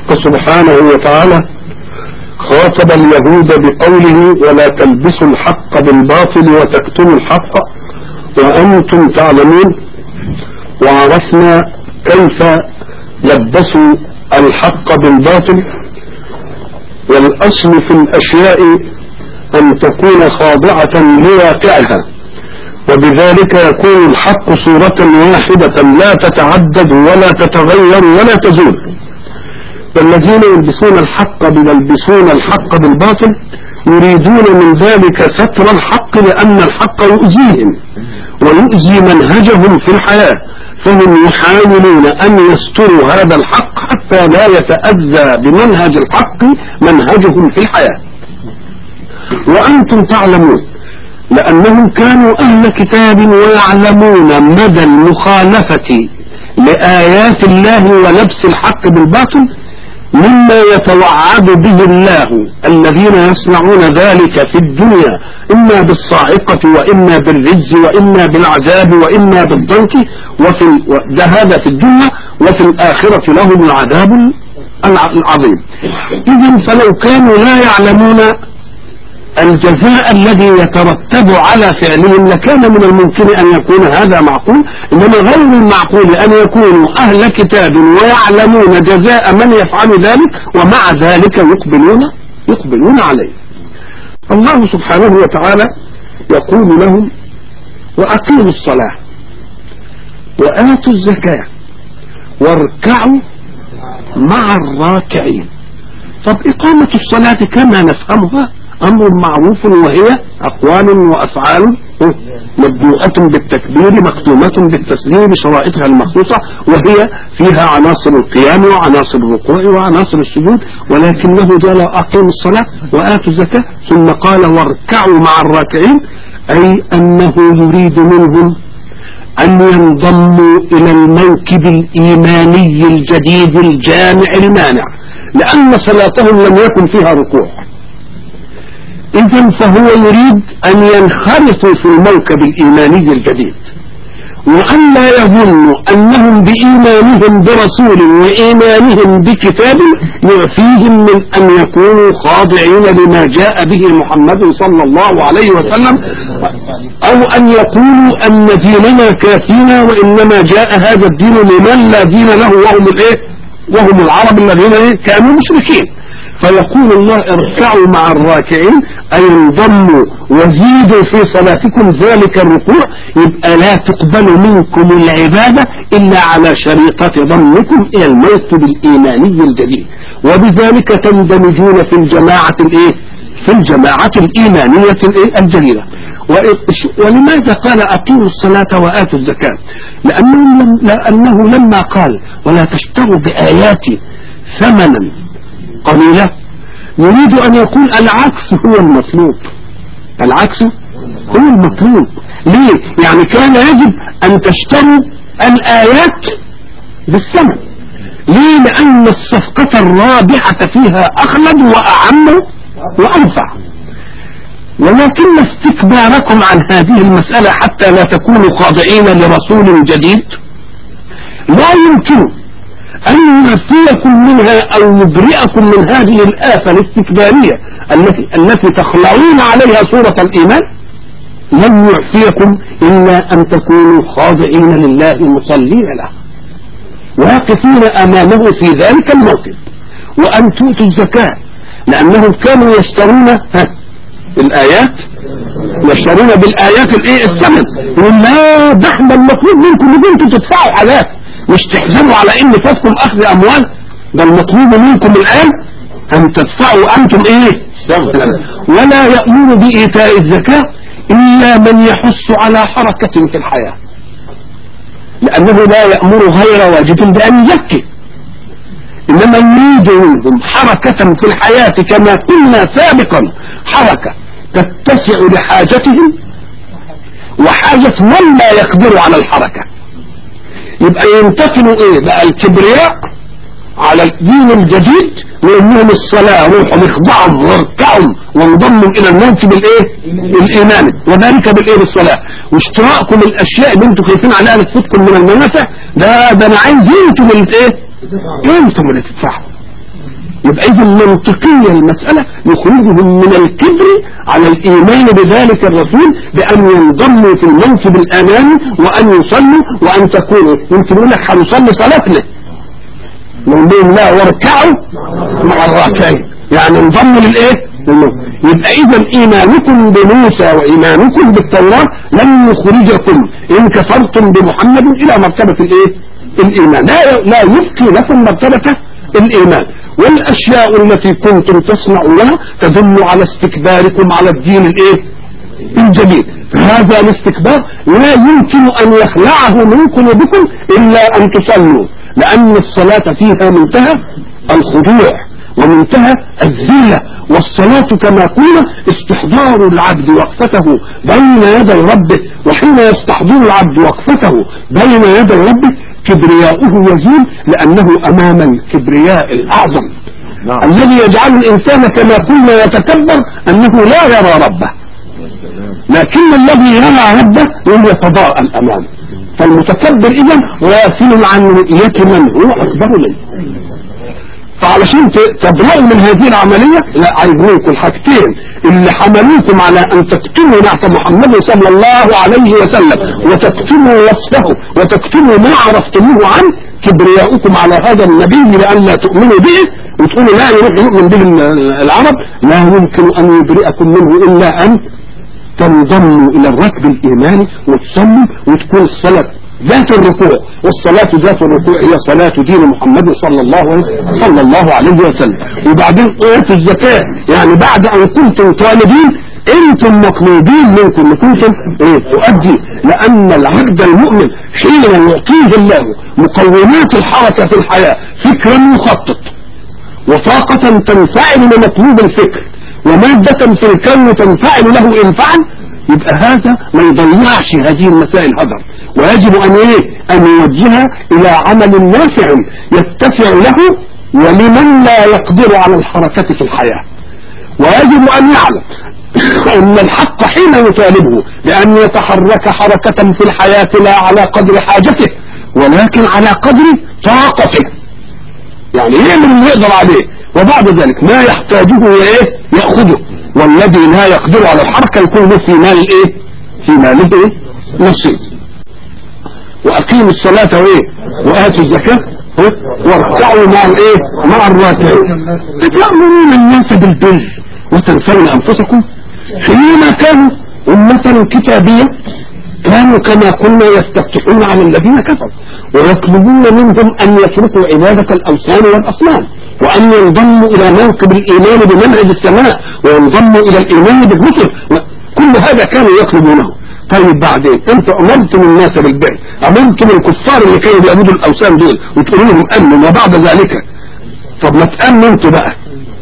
الحق سبحانه وتعالى خاطب اليهود بقوله ولا تلبسوا الحق بالباطل وتكتموا الحق وأنتم تعلمون وعرفنا كيف لبسوا الحق بالباطل والأصل في الأشياء أن تكون خاضعة لواقعها وبذلك يكون الحق صورة واحدة لا تتعدد ولا تتغير ولا تزول والذين يلبسون الحق يلبسون الحق بالباطل يريدون من ذلك ستر الحق لأن الحق يؤذيهم ويؤذي منهجهم في الحياة فهم يحاولون أن يستروا هذا الحق حتى لا يتأذى بمنهج الحق منهجهم في الحياة وأنتم تعلمون لأنهم كانوا أهل كتاب ويعلمون مدى المخالفة لآيات الله ولبس الحق بالباطل مما يتوعد به الله الذين يصنعون ذلك في الدنيا إما بالصاعقة وإما بالرز وإما بالعذاب وإما بالضنك وفي ده هذا في الدنيا وفي الآخرة لهم العذاب العظيم إذا فلو كانوا لا يعلمون الجزاء الذي يترتب على فعلهم لكان من الممكن أن يكون هذا معقول إنما غير المعقول أن يكونوا أهل كتاب ويعلمون جزاء من يفعل ذلك ومع ذلك يقبلون يقبلون عليه الله سبحانه وتعالى يقول لهم وأقيموا الصلاة وآتوا الزكاة واركعوا مع الراكعين طب إقامة الصلاة كما نفهمها أمر معروف وهي أقوال وأفعال مبدوءة بالتكبير مختومة بالتسليم بشرائطها المخصوصة وهي فيها عناصر القيام وعناصر الركوع وعناصر السجود ولكنه جل أقيموا الصلاة وآتوا الزكاة ثم قال واركعوا مع الراكعين أي أنه يريد منهم أن ينضموا إلى الموكب الإيماني الجديد الجامع المانع لأن صلاتهم لم يكن فيها ركوع إذا فهو يريد أن ينخرطوا في الموكب الإيماني الجديد وأن لا يظنوا أنهم بإيمانهم برسول وإيمانهم بكتاب يعفيهم من أن يكونوا خاضعين لما جاء به محمد صلى الله عليه وسلم أو أن يقولوا أن ديننا كافينا وإنما جاء هذا الدين لمن لا دين له وهم الإيه وهم العرب الذين كانوا مشركين فيقول الله اركعوا مع الراكعين أي انضموا وزيدوا في صلاتكم ذلك الركوع يبقى لا تقبل منكم العبادة إلا على شريطة ضمكم إلى الموكب الإيماني الجديد وبذلك تندمجون في الجماعة الإيه؟ في الجماعة الإيمانية الإيه؟ الجديدة ولماذا قال أقيموا الصلاة وآتوا الزكاة لأنه, لأنه لما قال ولا تشتروا بآياتي ثمنا قليلة يريد أن يكون العكس هو المطلوب العكس هو المطلوب ليه يعني كان يجب أن تشتروا الآيات بالثمن ليه لأن الصفقة الرابحة فيها أخلد وأعم وأنفع ولكن استكباركم عن هذه المسألة حتى لا تكونوا خاضعين لرسول جديد لا يمكن أن يعفيكم منها أو يبرئكم من هذه الآفة الاستكبارية التي التي تخلعون عليها صورة الإيمان لن يعفيكم إلا أن تكونوا خاضعين لله مصلين له واقفين أمامه في ذلك الموقف وأن تؤتوا الزكاة لأنهم كانوا يشترون ها الآيات يشترون بالآيات الايه الثمن ولا ده احنا المطلوب منكم ان انتم تدفعوا حاجات مش تحزنوا على ان فاتكم اخذ اموال ده المطلوب منكم الان ان تدفعوا انتم ايه ولا يأمر بإيتاء الزكاة إلا من يحث على حركة في الحياة لأنه لا يأمر غير واجب بأن يزكي إنما يريد منهم حركة في الحياة كما قلنا سابقا حركة تتسع لحاجتهم وحاجة من لا يقدر على الحركة يبقى ينتقلوا ايه بقى الكبرياء على الدين الجديد وانهم الصلاة روحهم اخضعهم واركعهم وانضموا الى الموكب الايه الايماني وذلك بالايه بالصلاة واشتراككم الاشياء اللي انتم خايفين عليها تفوتكم من المنافع ده ده انا عايز انتم اللي ايه انتم اللي تدفعوا يبقى اذا منطقية المسألة يخرجهم من الكبر على الايمان بذلك الرسول بان ينضموا في المنصب الامامي وان يصلوا وان تكونوا يمكن يقول لك هنصلي صلاتنا نقول لهم لا واركعوا مع الراكعين يعني انضموا للايه يبقى اذا ايمانكم بموسى وايمانكم بالتوراة لن يخرجكم ان كفرتم بمحمد الى مرتبة الايه الايمان لا, لا يبقي لكم مرتبة الايمان والاشياء التي كنتم تصنعونها تدل على استكباركم على الدين الايه الجديد هذا الاستكبار لا يمكن ان يخلعه من قلوبكم الا ان تصلوا لان الصلاة فيها منتهى الخضوع ومنتهى الذلة والصلاة كما قلنا استحضار العبد وقفته بين يدي ربه وحين يستحضر العبد وقفته بين يدي ربه كبرياؤه يزول لأنه أمام الكبرياء الأعظم نعم الذي يجعل الإنسان كما قلنا يتكبر أنه لا يرى ربه لكن الذي يرى ربه هو يتضاءل أمامه فالمتكبر إذا غافل عن رؤية من هو أكبر منه فعلشان ت- تبرأوا من هذه العملية لا عايز منكم الحاجتين اللي حملوكم على ان تكتموا نعت محمد صلى الله عليه وسلم وتكتموا وصفه وتكتموا ما عرفتموه عنه كبرياؤكم على هذا النبي لأن لا تؤمنوا به وتقولوا لا يروح يؤمن به العرب لا يمكن أن يبرئكم منه إلا أن تنضموا إلى الركب الإيماني وتصلوا وتكون الصلاة ذات الركوع والصلاة ذات الركوع هي صلاة دين محمد صلى الله عليه صلى الله عليه وسلم وبعدين آتوا الزكاة يعني بعد أن كنتم طالبين انتم مطلوبين منكم ان كنتم ايه تؤدي لان العبد المؤمن حين يعطيه الله مقومات الحركة في الحياة فكرا يخطط وطاقة تنفعل لمطلوب الفكر ومادة في الكون تنفعل له إن فعل يبقى هذا ما يضيعش هذه المسائل هدر ويجب أن إيه أن يوجهها إلى عمل نافع يتسع له ولمن لا يقدر على الحركة في الحياة ويجب أن يعلم أن الحق حين يطالبه بأن يتحرك حركة في الحياة لا على قدر حاجته ولكن على قدر طاقته يعني يعمل اللي يقدر عليه وبعد ذلك ما يحتاجه ايه يأخذه والذي لا يقدر على الحركة يكون له في مال ايه في ماله ايه نصيب واقيموا الصلاة وايه واتوا الزكاة إيه؟ واركعوا مع الايه مع الراكعين تأمرون الناس بالبر وتنسون انفسكم حينما كانوا أمة كتابية كانوا كما قلنا يستفتحون على الذين كفروا ويطلبون منهم أن يتركوا عبادة الأوثان والأصنام وأن ينضموا إلى موكب الإيمان بمنهج السماء وينضموا إلى الإيمان بالرسل كل هذا كانوا يطلبونه طيب بعدين انت امرتم الناس بالبر امرتم الكفار اللي كانوا بيعبدوا الاوثان دول وتقولوا لهم امنوا وبعد ذلك طب ما تامنوا انتوا بقى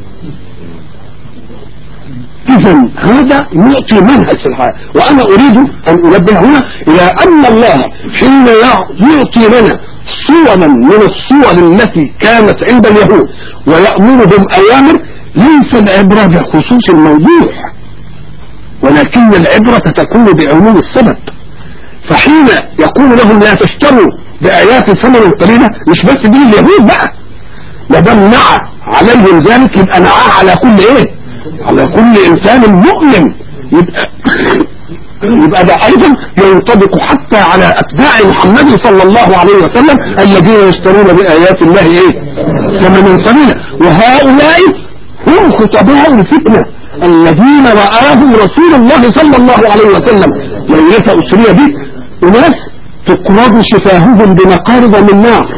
اذا هذا يعطي منهج في الحياة وانا اريد ان انبه هنا الى ان الله حين يعطي لنا صورا من الصور التي كانت عند اليهود ويأمرهم اوامر ليس العبرة بخصوص الموضوع ولكن العبرة تكون بعموم السبب فحين يقول لهم لا تشتروا بآيات ثمنا قليلا مش بس دي اليهود بقى ما دام نعى عليهم ذلك يبقى نعاه على كل ايه على كل انسان مؤمن يبقى يبقى ده ايضا ينطبق حتى على اتباع محمد صلى الله عليه وسلم الذين يشترون بايات الله ايه ثمنا قليلا وهؤلاء هم خطباء الفتنه الذين رآهم رسول الله صلى الله عليه وسلم ليلة أسرية به وناس تقرض شفاههم بمقارض من نار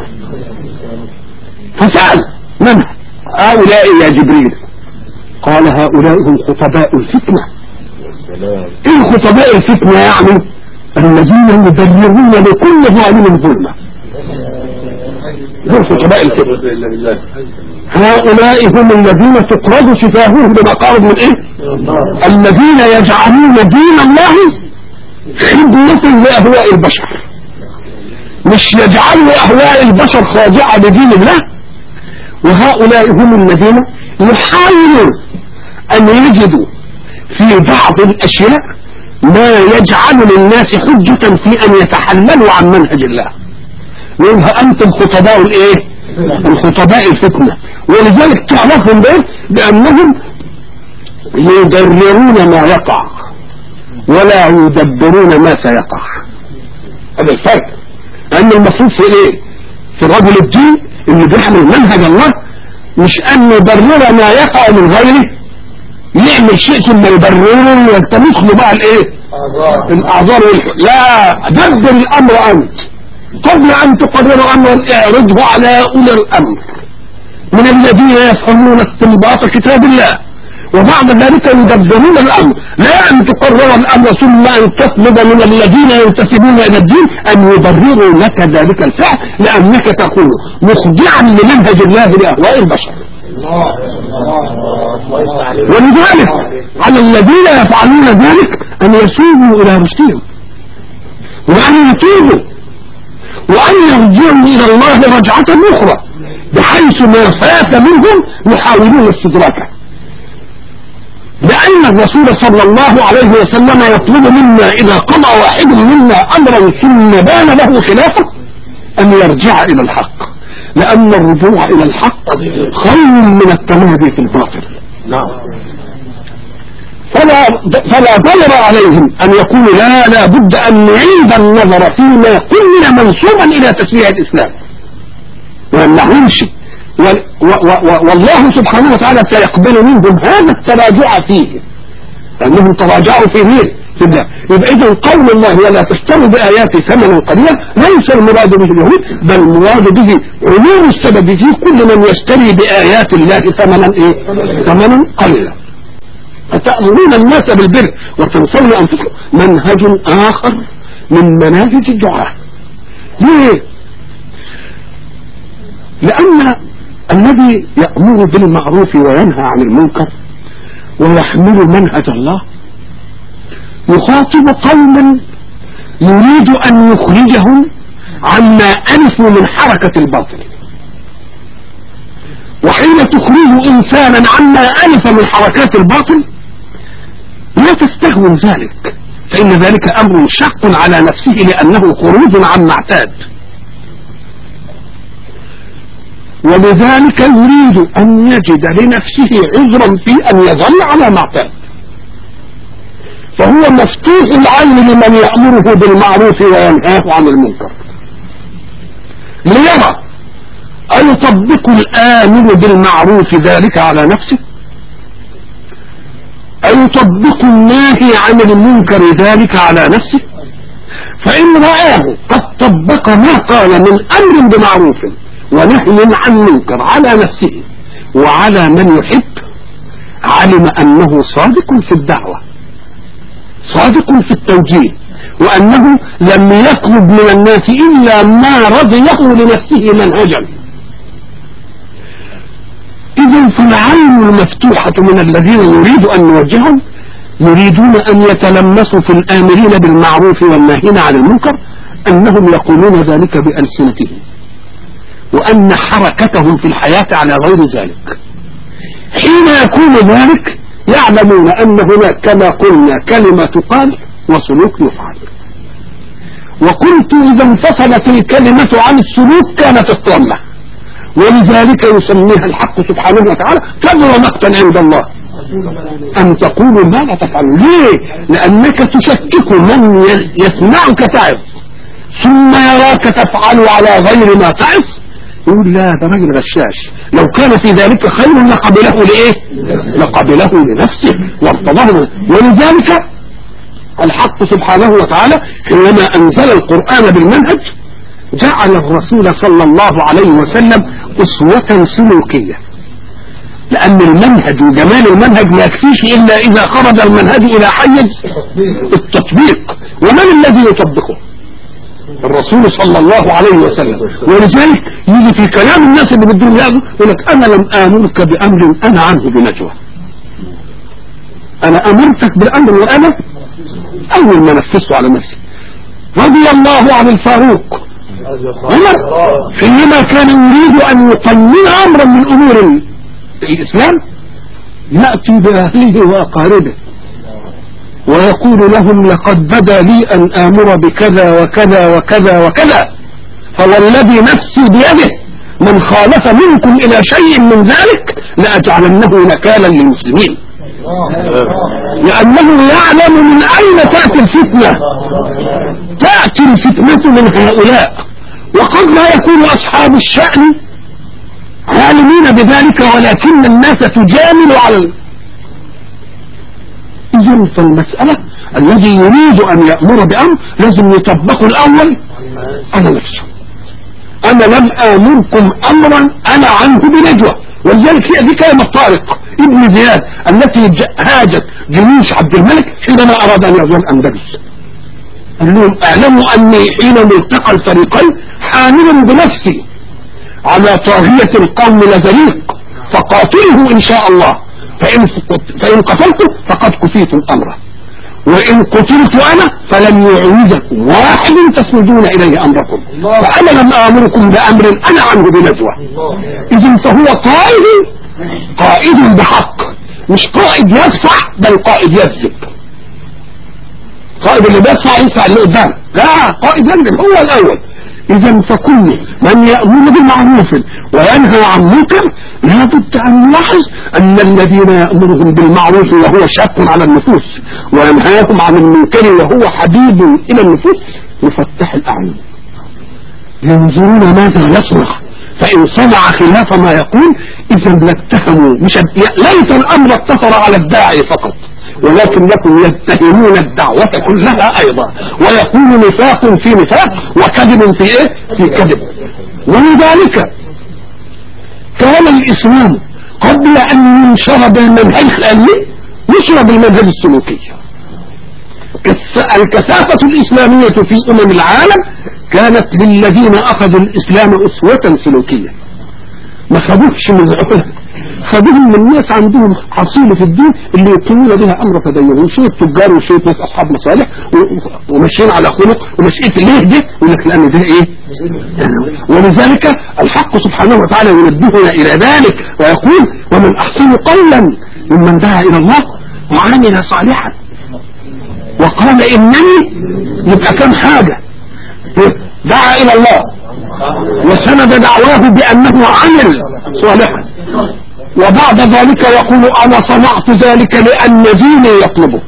فسأل من هؤلاء يا جبريل قال هؤلاء هم خطباء الفتنة ايه خطباء الفتنة يعني الذين يبررون لكل ظالم ظلمة دول خطباء الفتنة هؤلاء هم الذين تقرض شفاههم بمقارب من ايه الذين يجعلون دين الله خدمة لأهواء البشر مش يجعلوا أهواء البشر خاضعة لدين الله وهؤلاء هم الذين يحاولون أن يجدوا في بعض الأشياء ما يجعل للناس حجة في أن يتحللوا عن منهج الله منها أنتم خطباء الإيه الخطباء الفتنة ولذلك تعرفهم ده بأنهم يدررون ما يقع ولا يدبرون ما سيقع هذا الفرق لأن المفروض في ايه في رجل الدين اللي بيحمل منهج الله مش أن يبرر ما يقع من غيره يعمل شيء ثم يبرره ويلتمس له بقى الايه الاعذار والح... لا دبر الامر انت قبل ان تقرر امرا اعرضه على اولي الامر من الذين يفهمون استنباط كتاب الله وبعد ذلك يدبرون الامر لا ان تقرر الامر ثم ان تطلب من الذين ينتسبون الى الدين ان يبرروا لك ذلك الفعل لانك تكون مخضعا لمنهج الله لاهواء البشر ولذلك على الذين يفعلون ذلك ان يسوبوا الى رشدهم وان يتوبوا وان يرجعوا الى الله رجعة اخرى بحيث ما فات منهم يحاولون استدراكه لأن الرسول صلى الله عليه وسلم يطلب منا إذا قضى واحد منا أمرا ثم بان له خلافه أن يرجع إلى الحق لأن الرجوع إلى الحق خير من التمادي في الباطل نعم فلا فلا ضرر عليهم أن يقولوا لا لا بد أن نعيد النظر فيما كنا منسوبا إلى تشريع الإسلام وأن نمشي والله سبحانه وتعالى سيقبل منهم هذا التراجع فيه لأنهم تراجعوا في مين في الله يبقى إذا قول الله ولا تشتروا بآياتي ثمنا قليلا ليس المراد به اليهود بل المراد به علوم السبب في كل من يشتري بآيات الله ثمنا إيه ثمنا قليلا أتأمرون الناس بالبر وتنسون أنفسكم منهج آخر من مناهج الدعاء ليه لأن الذي يأمر بالمعروف وينهى عن المنكر ويحمل منهج الله يخاطب قوما يريد أن يخرجهم عما ألفوا من حركة الباطل وحين تخرج إنسانا عما ألف من حركات الباطل لا تستهون ذلك فإن ذلك أمر شق على نفسه لأنه خروج عما اعتاد ولذلك يريد أن يجد لنفسه عذرا في أن يظل على ما اعتاد فهو مفتوح العين لمن يأمره بالمعروف وينهاه عن المنكر ليرى أيطبق الآمر بالمعروف ذلك على نفسه أيطبق الناهي عن المنكر ذلك على نفسه فإن رآه قد طبق ما قال من أمر بمعروف ونهي عن منكر على نفسه وعلى من يحب علم أنه صادق في الدعوة صادق في التوجيه وأنه لم يطلب من الناس إلا ما رضيه لنفسه منهجا إذا فالعين المفتوحة من الذين يريد أن نوجههم يريدون أن يتلمسوا في الآمرين بالمعروف والناهين عن المنكر أنهم يقولون ذلك بألسنتهم وأن حركتهم في الحياة على غير ذلك حين يكون ذلك يعلمون أن هناك كما قلنا كلمة تقال وسلوك يفعل وقلت إذا انفصلت الكلمة عن السلوك كانت الطامة ولذلك يسميها الحق سبحانه وتعالى كبر مقتا عند الله أن تقولوا ما لا تفعلوا ليه لأنك تشكك من يسمعك تعظ ثم يراك تفعل على غير ما تعظ يقول لا ده راجل غشاش لو كان في ذلك خير لقبله لايه لقبله لنفسه وارتضاه ولذلك الحق سبحانه وتعالى حينما انزل القرآن بالمنهج جعل الرسول صلى الله عليه وسلم اسوة سلوكية لان المنهج وجمال المنهج ما يكفيش الا اذا خرج المنهج الى حيز التطبيق ومن الذي يطبقه الرسول صلى الله عليه وسلم ولذلك يجي في كلام الناس اللي بدهم يأمر يقول لك أنا لم آمرك بأمر أنا عنه بنجوى أنا أمرتك بالأمر وأنا أول ما نفذته على نفسي رضي الله عن الفاروق عمر حينما كان يريد أن يقنن أمرا من أمور الإسلام يأتي بأهله وأقاربه ويقول لهم لقد بدا لي أن آمر بكذا وكذا وكذا وكذا فوالذي نفسي بيده من خالف منكم الى شيء من ذلك لاجعلنه نكالا للمسلمين لانه يعلم من اين تاتي الفتنه تاتي الفتنه من هؤلاء وقد لا يكون اصحاب الشان عالمين بذلك ولكن الناس تجامل على ال... إذن فالمسألة الذي يريد أن يأمر بأمر لازم يطبقه الأول على نفسه أنا لم آمركم أمرا أنا عنه بنجوى ولذلك هي دي كلمة طارق ابن زياد التي هاجت جيوش عبد الملك حينما أراد أن يغزو الأندلس قال لهم اعلموا أني حين التقى الفريقين حامل بنفسي على طاغية القوم لزليق فقاتله إن شاء الله فإن, فإن قتلته فقد كفيتم أمره وإن قتلت أنا فلن يعوزكم واحد تسندون إليه أمركم فأنا لم آمركم بأمر أنا عنه بنجوى إذن فهو قائد قائد بحق مش قائد يدفع بل قائد يكذب قائد اللي بيدفع يدفع اللي قدام لا قائد يكذب هو الأول إذا فكل من يأمر بمعروف وينهى عن منكر لا بد أن نلاحظ أن الذين يأمرهم بالمعروف وهو شاق على النفوس وينهاهم عن المنكر وهو حبيب إلى النفوس يفتح الأعين ينظرون ماذا يصنع فإن صنع خلاف ما يقول إذا لاتهموا مش ليس الأمر اقتصر على الداعي فقط ولكنكم يتهمون الدعوة كلها أيضا ويكون نفاق في نفاق وكذب في إيه؟ في كذب ولذلك كان الإسلام قبل أن ينشر بالمنهج العلمي نشر بالمنهج السلوكي الكثافة الإسلامية في أمم العالم كانت للذين أخذوا الإسلام أسوة سلوكية ما خدوش من العقل خدوهم من ناس عندهم حصيلة في الدين اللي يقيمون بها أمر تدينهم شوية تجار وشوية ناس أصحاب مصالح وماشيين على خلق وماشيين ليه ده يقول لك لأن ده إيه ولذلك الحق سبحانه وتعالى ينبهنا إلى ذلك ويقول ومن أحسن قولا ممن دعا إلى الله وعمل صالحا وقال إنني يبقى كم حاجة دعا إلى الله وسند دعواه بأنه عمل صالحا وبعد ذلك يقول أنا صنعت ذلك لأن ديني يطلبه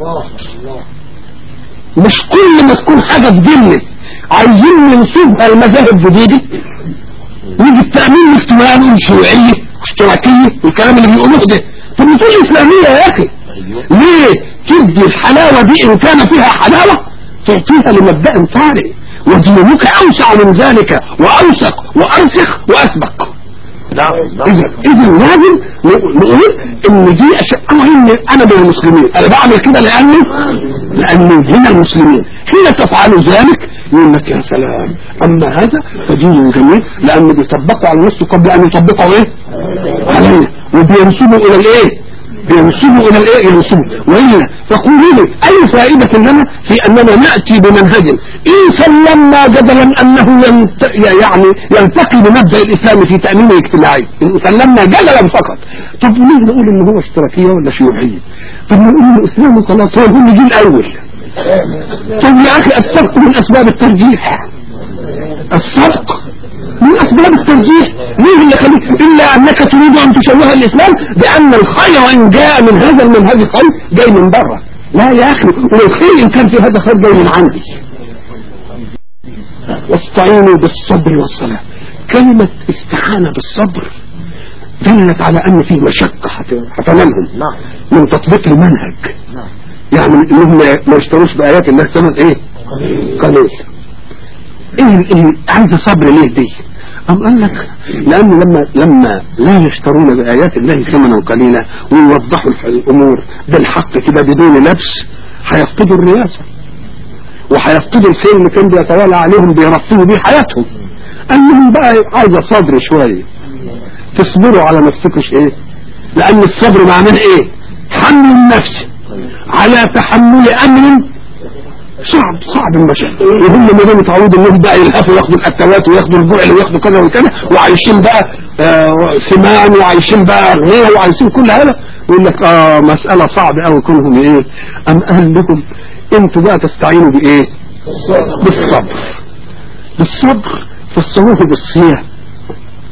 مش كل ما تكون حاجة في ديننا عايزين ننسبها المذاهب جديدة نيجي التأمين الاجتماعي نقول شيوعية اشتراكية والكلام اللي بيقولوه ده طب ما تقول إسلامية يا أخي ليه تدي الحلاوة دي إن كان فيها حلاوة تعطيها لمبدأ فارغ ودينك أوسع من ذلك وأوثق وأرسخ وأسبق إذا إذا لازم نقول إن دي أشياء مهم أنا من المسلمين أنا بعمل كده لأنه لأنه هنا المسلمين حين تفعل ذلك يقول لك يا سلام أما هذا فدين جميل لأنه بيطبقه على نفسه قبل أن يطبقه إيه؟ علينا وبينسبه إلى الإيه؟ بينسبوا الى الايه ينسبوا والا فقولوا لي اي فائدة لنا في اننا نأتي بمنهج ان سلمنا جدلا انه ينت... يعني يلتقي بمبدأ الاسلام في تأمين الاجتماعي ان سلمنا جدلا فقط طب ليه نقول ان هو اشتراكية ولا شيوعية طب نقول ان الاسلام خلاص هو اللي جه الاول طب يا اخي الصدق من اسباب الترجيح الصدق من اسباب الترجيح ليه اللي خليك الا انك تريد ان تشوه الاسلام بان الخير وان جاء من هذا المنهج الخير جاي من بره لا يا اخي والخير ان كان في هذا خير جاي من عندي واستعينوا بالصبر والصلاة كلمة استعانة بالصبر دلت على ان في مشقة هتنالهم من تطبيق المنهج يعني انهم ما يشتروش بآيات الله ثمن ايه قليل ايه اللي عايز صبر ليه دي أم قال لك لأن لما لما لا يشترون بآيات الله ثمنا قليلا ويوضحوا الأمور بالحق كده بدون لبس هيفقدوا الرياسة وهيفقدوا الخير اللي كان بيتوالى عليهم بيرفضوا بيه حياتهم قال لهم بقى عايزة صبر شوية تصبروا على نفسكم ايه لأن الصبر معناه ايه حمل النفس على تحمل أمر صعب صعب المشهد وهم ما دام متعودين انهم بقى يلهفوا ياخدوا الاتوات وياخدوا الجوع وياخدوا كذا وكذا وعايشين بقى آه سمان وعايشين بقى غير وعايشين كل هذا يقول لك اه مسألة صعبة قوي كونهم ايه ام قال لكم انتوا بقى تستعينوا بايه بالصبر بالصبر فسروه بالصيام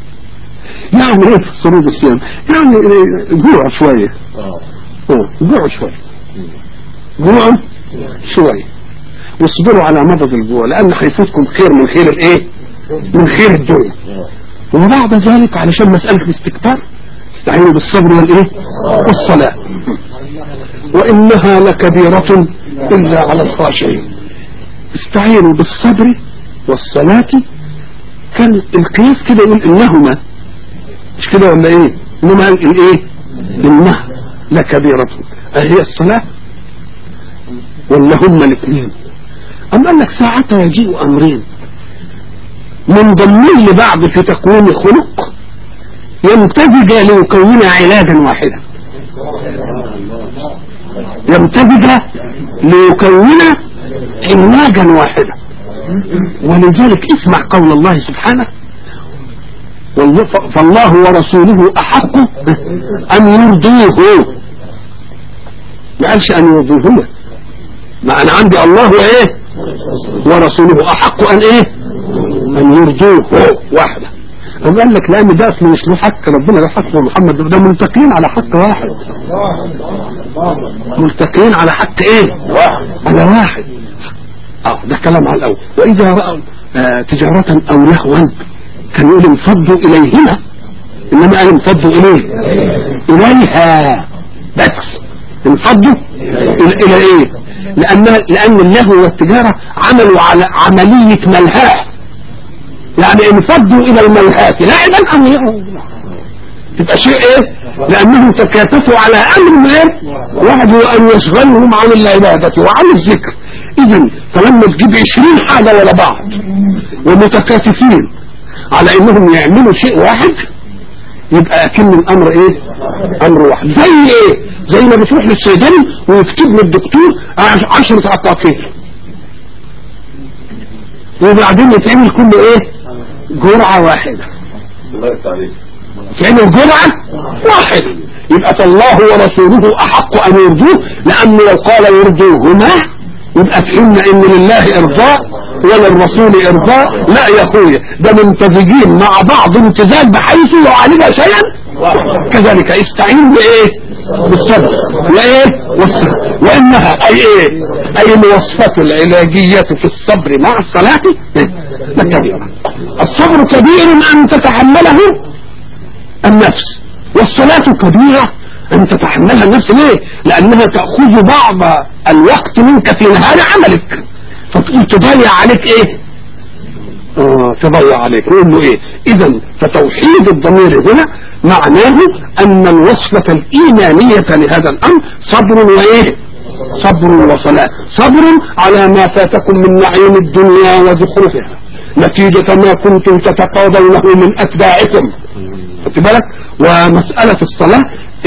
يعني ايه في فروض الصيام يعني جوع شوية آه، جوع شوية جوع شوية واصبروا على مضض الجوع لان هيفوتكم خير من خير الايه من خير الدنيا وبعد ذلك علشان مسألة الاستكبار استعينوا بالصبر والايه والصلاة وانها لكبيرة الا على الخاشعين استعينوا بالصبر والصلاة كان القياس كده يقول انهما مش كده ولا ايه انما قال الايه انها لكبيرة اهي الصلاة ولا هما الاثنين أم قال لك ساعتها يجيء أمرين منضمين لبعض في تكوين خلق يمتزج ليكون علاجا واحدا يمتزج ليكون علاجا واحدا ولذلك اسمع قول الله سبحانه والله- فالله ورسوله أحق أن يرضوه ما قالش أن يرضوهما ما أنا عندي الله وإيه ورسوله أحق أن إيه أن يرضوه واحدة أم قال لك لأن ده أصلا مش له حق ربنا له حق ومحمد ده ملتقين على حق واحد ملتقين على حق إيه على واحد اه ده كلام على الأول وإذا رأوا آه تجارة أو لهوا كان يقول انفضوا إليهما إنما قال انفضوا إليه إليها بس انفضوا إلى, إلى إيه لأن لأن اللهو والتجارة عملوا على عملية ملهاة يعني انفضوا إلى الملهاة لعبا أم يعوا تبقى شيء ايه لانهم تكاتفوا على امر ايه واحد هو ان يشغلهم عن العبادة وعن الذكر اذا فلما تجيب عشرين حاجة ورا بعض ومتكاتفين على انهم يعملوا شيء واحد يبقى اكن الامر ايه امر واحد زي ايه زي ما بتروح للصيدلي ويكتب له الدكتور عش- عشرة عقاقير وبعدين يتعمل كله ايه جرعة واحدة الله يفتح عليك تعمل جرعة واحدة يبقى فالله ورسوله أحق أن يرضوه لأنه لو قال يرضوهما يبقى فهمنا إن لله إرضاء وللرسول إرضاء لا يا أخويا ده ممتزجين مع بعض امتزاج بحيث يعالج شيئا كذلك استعين بإيه بالصبر وإيه والصبر وإنها أي إيه أي الوصفة العلاجية في الصبر مع الصلاة لكبيرة الصبر كبير أن تتحمله النفس والصلاة كبيرة أن تتحملها النفس ليه لأنها تأخذ بعض الوقت منك في نهار عملك فتقول تضيع عليك ايه آه تضيع عليك نقول له ايه اذا فتوحيد الضمير هنا معناه ان الوصفة الايمانية لهذا الامر صبر وايه صبر وصلاة صبر على ما فاتكم من نعيم الدنيا وزخرفها نتيجة ما كنتم تتقاضونه من اتباعكم خدت بالك ومسألة الصلاة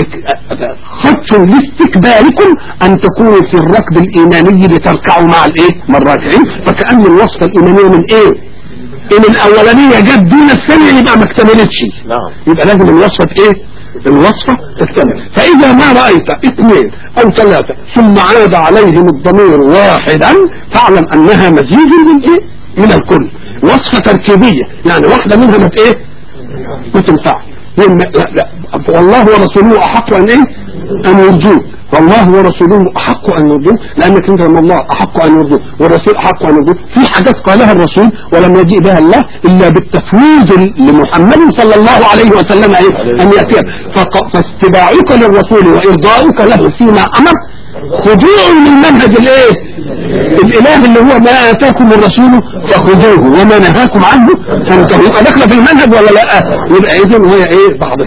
خدش لاستكباركم ان تكونوا في الركب الايماني لتركعوا مع الايه مع الراكعين فكأن الوصفة الايمانية من ايه ان الاولانية جت دون الثانية يبقى ما اكتملتش نعم يبقى لازم الوصفة ايه الوصفة تكتمل فاذا ما رأيت اثنين او ثلاثة ثم عاد عليهم الضمير واحدا فاعلم انها مزيج من ايه من الكل وصفة تركيبية يعني واحدة منها ما ايه ما تنفعش لا لا والله ورسوله احق ان ايه ان يرجوه والله ورسوله احق ان يرجوه لانك انت لما الله احق ان يرجوه والرسول احق ان يرجوه في حاجات قالها الرسول ولم يجيء بها الله الا بالتفويض لمحمد صلى الله عليه وسلم ايه ان ياتي فق- فاستباعك للرسول وارضاؤك له فيما امر خضوع للمنهج الايه الاله اللي هو ما اتاكم الرسول فخذوه وما نهاكم عنه فانتهوا يبقى داخله في المنهج ولا لا يبقى اذن هي ايه بعضها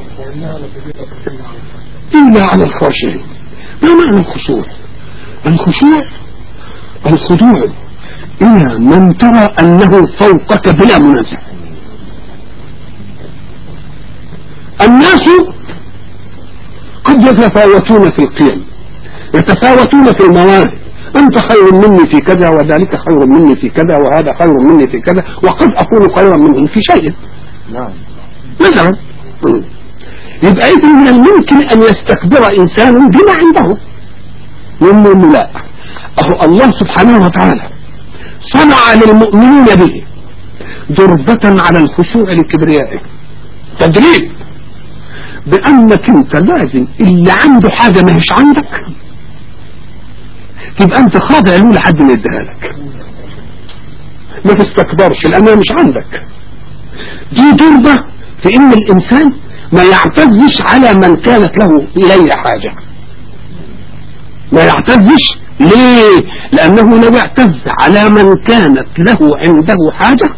الا على الخاشعين ما معنى الخشوع الخشوع الخضوع الى من ترى انه فوقك بلا منازع الناس قد يتفاوتون في القيم يتفاوتون في المواهب أنت خير مني في كذا وذلك خير مني في كذا وهذا خير مني في كذا وقد أكون خيرا منه في شيء نعم مثلا مم. يبقى إذن من الممكن أن يستكبر إنسان بما عنده يقول له لا أهو الله سبحانه وتعالى صنع للمؤمنين به ضربة على الخشوع لكبريائه تدريب بانك انت لازم اللي عنده حاجة ما هيش عندك تبقى انت خاضع له لحد ما يديها لك ما تستكبرش لانها مش عندك دي تربة في ان الانسان ما يعتزش على من كانت له اليه حاجة ما يعتزش ليه لانه لو اعتز على من كانت له عنده حاجة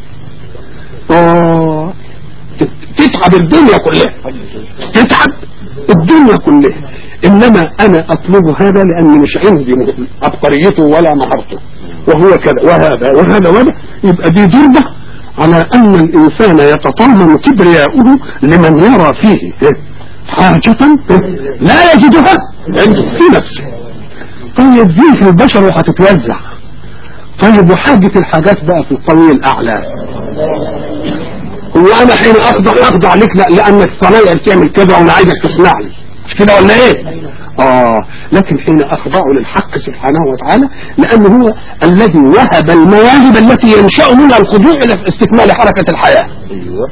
آه تتعب الدنيا كلها تتعب الدنيا كلها انما انا اطلب هذا لاني مش عندي عبقريته ولا مهارته وهو كذا وهذا وهذا وهذا يبقى دي ضربة على ان الانسان يتطمن كبرياؤه لمن يرى فيه حاجة لا يجدها في نفسه طيب دي في البشر وهتتوزع طيب وحاجة الحاجات بقى في القوي الاعلى هو انا حين اخضع اخضع لك لا لانك صنايع بتعمل كذا وانا عايزك تصنع لي مش كده ولا ايه اه لكن حين اخضع للحق سبحانه وتعالى لانه هو الذي وهب المواهب التي ينشأ منها الخضوع الى استكمال حركة الحياة ايوه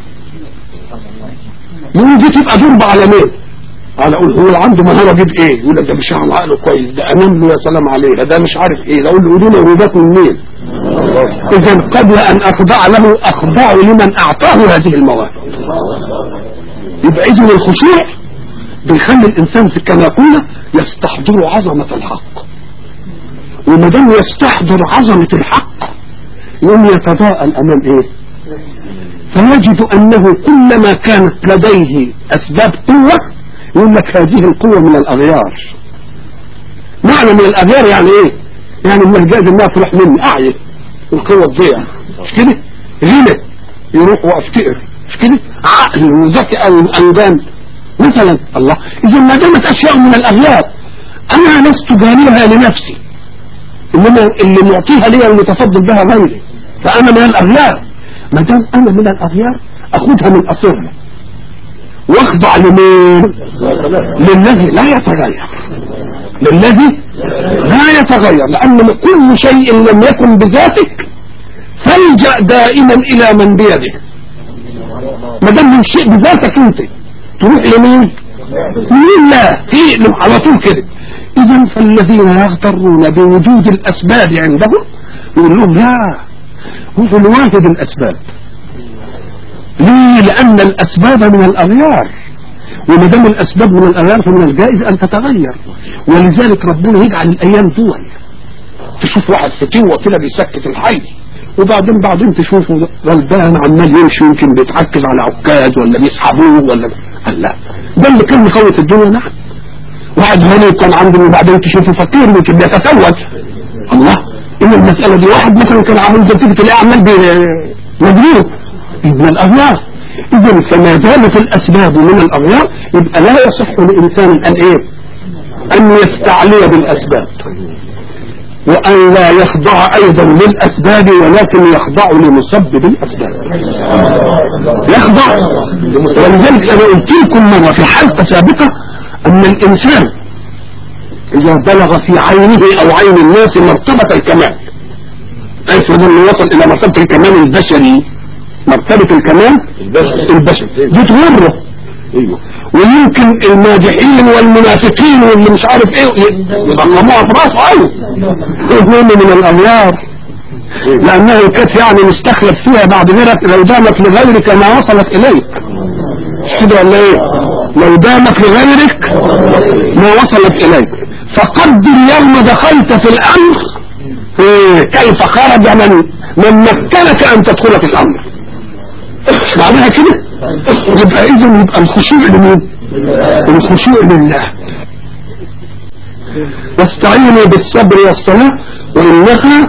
يقول دي تبقى ضربة على مين على اقول هو اللي عنده مهارة جيب ايه يقول لك ده مش على عقله كويس ده انام له يا سلام عليه ده مش عارف ايه ده اقول له قولوا له روبات من مين اذا قبل ان اخضع له اخضع لمن اعطاه هذه المواهب يبقى اذن الخشوع بيخلي الانسان في كما قلنا يستحضر عظمة الحق وما دام يستحضر عظمة الحق يوم يتضاءل امام ايه فيجد انه كلما كانت لديه اسباب قوة يقول لك هذه القوة من الاغيار معنى من الاغيار يعني ايه يعني من الجائز انها تروح مني اعيا القوة تضيع مش كده غنى يروح وافتقر مش كده عقل وذكي او انجام مثلا الله اذا ما دامت اشياء من الاغيار انا لست جانبها لنفسي انما اللي معطيها لي المتفضل بها غيري فانا من الاغيار ما دام انا من الاغيار اخذها من اصرها واخضع لمين للذي لا يتغير للذي لا يتغير لان كل شيء لم يكن بذاتك فالجأ دائما الى من بيده ما دام من شيء بذاتك انت تروح لمين مين لا اقلب على طول كده اذا فالذين يغترون بوجود الاسباب عندهم يقول لهم لا هو الواجد الاسباب ليه لان الاسباب من الاغيار وما دام الاسباب من الاغيار فمن الجائز ان تتغير ولذلك ربنا يجعل الايام دول تشوف واحد فتوة كده بيسكت الحي وبعدين بعدين تشوفه غلبان عمال يمشي يمكن بيتعكز على عكاز ولا بيسحبوه ولا قال لا ده اللي كان مخوف الدنيا نعم واحد غني كان عنده وبعدين تشوفه فقير يمكن بيتسول الله ايه المسألة دي واحد مثلا كان عامل زي تيجي تلاقيه عمال مجنون من الاغيار اذا فما دامت الاسباب من الاغيار يبقى لا يصح لانسان ان ايه ان يستعلي بالاسباب وأن لا يخضع أيضا للأسباب ولكن يخضع لمسبب الأسباب يخضع ولذلك أنا قلت لكم مرة في حلقة سابقة أن الإنسان إذا بلغ في عينه أو عين الناس مرتبة الكمال أفرض أنه وصل إلى مرتبة الكمال البشري مرتبة الكمال البشري دي تغره ايوه ويمكن الماجحين والمنافقين واللي مش عارف ايه يضمموها في راسه ايوه المهم من الاغيار لانها كانت يعني مستخلف فيها بعد غيرك لو دامت لغيرك ما وصلت اليك مش كده ولا ايه لو دامت لغيرك ما وصلت اليك فقدر يوم دخلت في الامر إيه كيف خرج من من مكنك ان تدخل في الامر معناها كده يبقى اذا يبقى الخشوع لمين الخشوع لله واستعينوا بالصبر والصلاة وإنها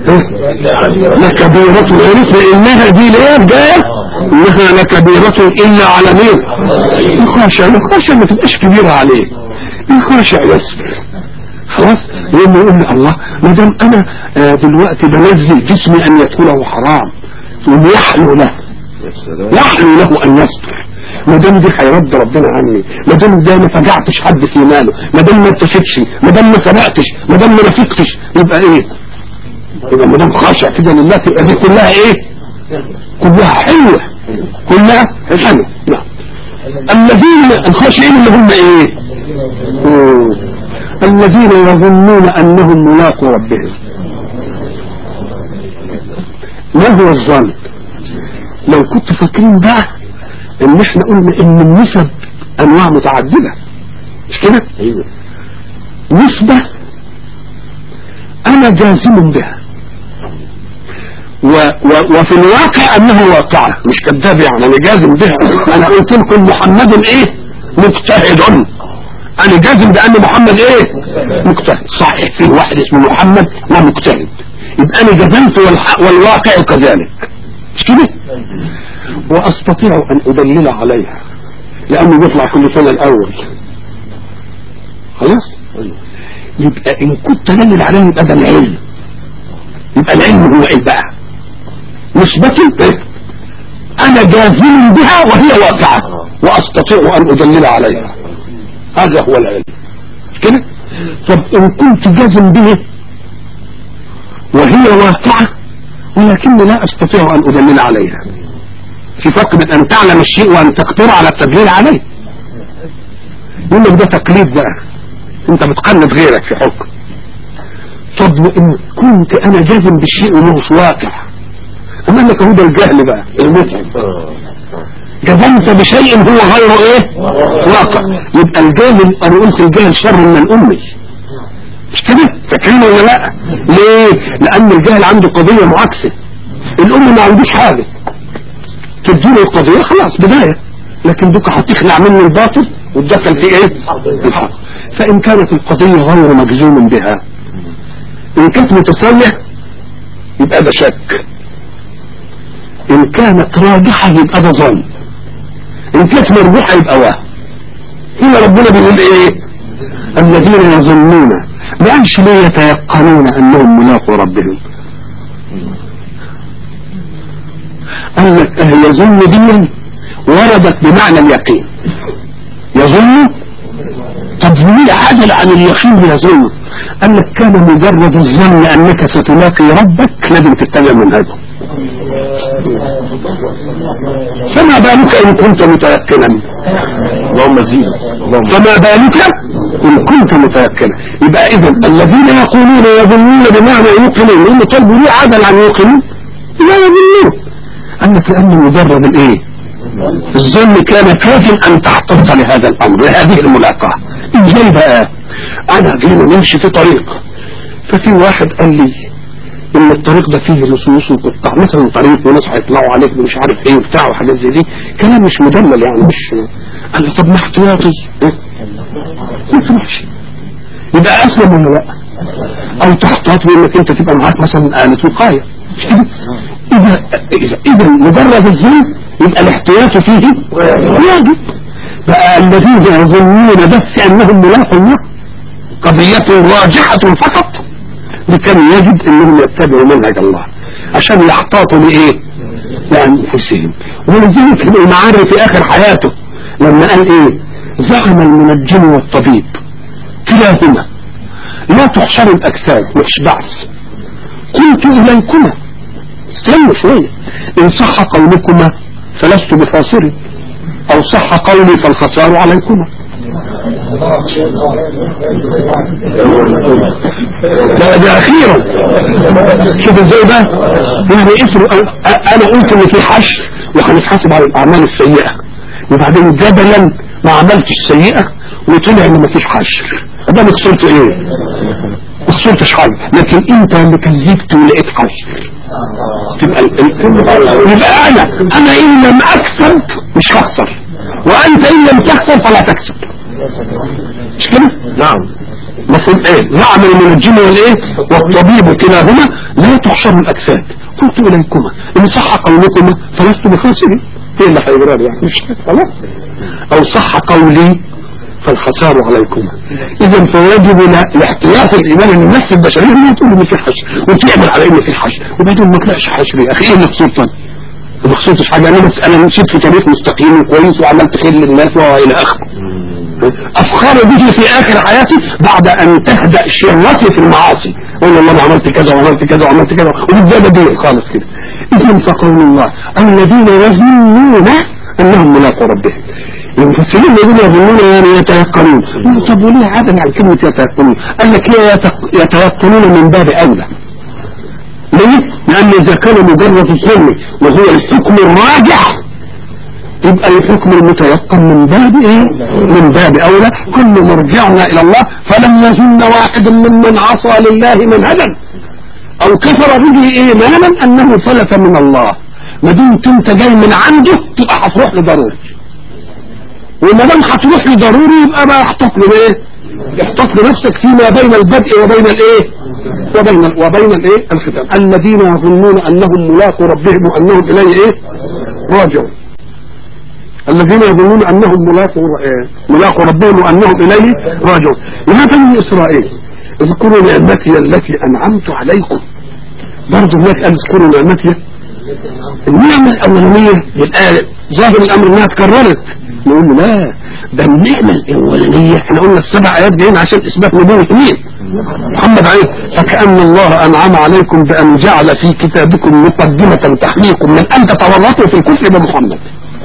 لكبيرة عرف إنها دي ليه جاية إنها لكبيرة إلا على مين الخاشع الخاشع ما تبقاش كبيرة عليه الخاشع يصبر خلاص يوم يقول لي الله ما دام انا آه دلوقتي بنزل جسمي ان يدخله حرام يقوم يحلو له يحلو له ان يصبر ما دام دي هيرد ربنا عني ما دام ده ما فجعتش حد في ماله ما دام ما ارتشتش ما دام ما سرقتش ما دام ما نفقتش يبقى ايه يبقى ما دام خاشع كده لله تبقى دي كلها ايه كلها حلوه كلها حلوة نعم الذين الخاشعين اللي هم ايه أوه. الذين يظنون انهم ملاقوا ربهم ما هو الظن لو كنت فاكرين بقى ان احنا قلنا ان النسب انواع متعددة مش كده ايوه نسبة انا جازم بها و و وفي الواقع انه واقعة مش كذاب يعني انا جازم بها انا قلت لكم محمد ايه مجتهد انا جازم بان محمد ايه مجتهد صحيح في واحد اسمه محمد ومجتهد يبقى انا جزمت والح- والواقع كذلك مش كده واستطيع ان ادلل عليها لانه بيطلع كل سنة الاول خلاص يبقى ان كنت دلل عليه يبقى ده العلم يبقى العلم هو ايه بقى نسبة إيه؟ انا جازم بها وهي واقعة واستطيع ان ادلل عليها هذا هو العلم مش كده طب ان كنت جازم به وهي واقعة ولكني لا استطيع ان ادلل عليها في فرق بين ان تعلم الشيء وان تقدر على التدليل عليه يقول لك ده تقليد بقى انت بتقلد غيرك في حكم طب وان كنت انا جازم بالشيء ومش واقع اما لك هو ده الجهل بقى المتعب جزمت بشيء هو غير ايه واقع يبقى الجاهل انا قلت الجاهل شر من الامي مش كده فاكرين ولا لا ليه لان الجاهل عنده قضية معاكسة الام ما عندوش حاجة تديله القضية خلاص بداية لكن دوك هتخلع منه الباطل وتدخل في ايه الحق فان كانت القضية غير مجزوم بها ان كانت متساوية يبقى ده شك ان كانت راجحة يبقى ده ظن ان كانت مرجوحة يبقى وهم هنا ربنا بيقول ايه الذين يظنون ما قالش ليه يتيقنون انهم ملاقوا ربهم قال لك اه يظن دي وردت بمعنى اليقين يظن طب ليه عدل عن اليقين يظن قال لك كان مجرد الظن انك ستلاقي ربك لازم تتبع منهجه فما بالك ان كنت متيقنا اللهم زيد اللهم فما بالك ان كنت متيقنا يبقى اذا الذين يقولون يظنون بمعنى يوقنون لان طلبوا ليه عدل عن يوقنون لا يظنون انك لان مجرد الايه الظن كان كافٍ ان تحتفظ لهذا الامر لهذه الملاقاه ازاي بقى انا جينا نمشي في طريق ففي واحد قال لي ان الطريق ده فيه لصوص وقطع مثلا طريق وناس هيطلعوا عليك ومش عارف ايه وبتاع وحاجات زي دي كلام مش مدلل يعني مش قال لي طب ما احتياطي إيه؟ ما ينفعش يبقى اسلم ولا لا او تحتاط بانك انت تبقى معاك مثلا آلة وقاية مش كده؟ اذا اذا اذا مجرد الظن يبقى الاحتياط فيه واجب بقى الذين يظنون بس انهم ملاقوا الله قضية راجحة فقط لكان يجب انهم يتبعوا منهج الله عشان يحتاطوا لايه لانفسهم ولذلك المعارف في اخر حياته لما قال ايه زعم المنجم والطبيب كلاهما لا تحشر الاجساد مش بعث قلت اليكما استنوا شويه ان صح قولكما فلست بخاسر او صح قولي فالخسار عليكما لا ده اخيرا شوف ازاي بقى يعني اسم انا قلت ان في حشر وهنتحاسب على الاعمال السيئه وبعدين جدلا ما عملتش سيئه وطلع ان مفيش حشر ده انا خسرت ايه ما خسرتش حاجه لكن انت اللي كذبت ولقيت حشر تبقى ال- ال- يبقى انا انا ان لم اكسب مش هخسر وانت ان لم تخسر فلا تكسب مش كده نعم مفهوم ايه زعم المنجم والايه والطبيب كلاهما لا تحشر الاجساد قلت اليكما ان صح قولكما فلست بخاسر ايه اللي هيجرى لي يعني مش خلاص او صح قولي فالخسار عليكما اذا فيجب لا- الاحتياط الايمان ان النفس البشريه ما تقول ان في حشر وتعمل على ان في حشر وبعدين ما تلاقيش حشر يا اخي ايه اللي خسرت أنا؟ ما خسرتش حاجه انا بس انا مشيت في طريق مستقيم وكويس وعملت خير للناس والى اخره افخر به في اخر حياتي بعد ان تهدأ شرتي في المعاصي اقول والله انا عملت كذا وعملت كذا وعملت كذا وبالذات دي خالص كده إذن فقول الله الذين يظنون أنهم ملاقوا ربهم المفسرين يقولون يظنون يعني يتيقنون طب وليه عدم عن كلمة يتيقنون قال لك هي يتق- يتيقنون من باب أولى ليه؟ لأن إذا كان مجرد الظن وهو الحكم الراجح يبقى الحكم المتيقن من باب ايه من باب اولى كل مرجعنا الى الله فلم يظن واحد ممن عصى لله منهجا او كفر به ايمانا انه فلت من الله ما دمت انت جاي من عنده تبقى هتروح له ضروري وما دام هتروح له ضروري يبقى بقى احتط له ايه احتط لنفسك فيما بين البدء وبين الايه وبين وبين الايه الختام الذين يظنون انهم ملاقوا ربهم وانهم اليه ايه راجعون الذين يظنون انهم ملاقوا آه، ملاقوا ربهم وانهم اليه راجعون يا بني اسرائيل اذكروا نعمتي التي انعمت عليكم برضه هناك قال اذكروا نعمتي النعمة الأولانية الآية ظاهر الأمر إنها اتكررت نقول له لا ده النعمة الأولانية احنا قلنا السبع آيات جايين عشان إثبات نبوة مين؟ محمد عليه فكأن الله أنعم عليكم بأن جعل في كتابكم مقدمة تحميكم من أن تتورطوا في الكفر بمحمد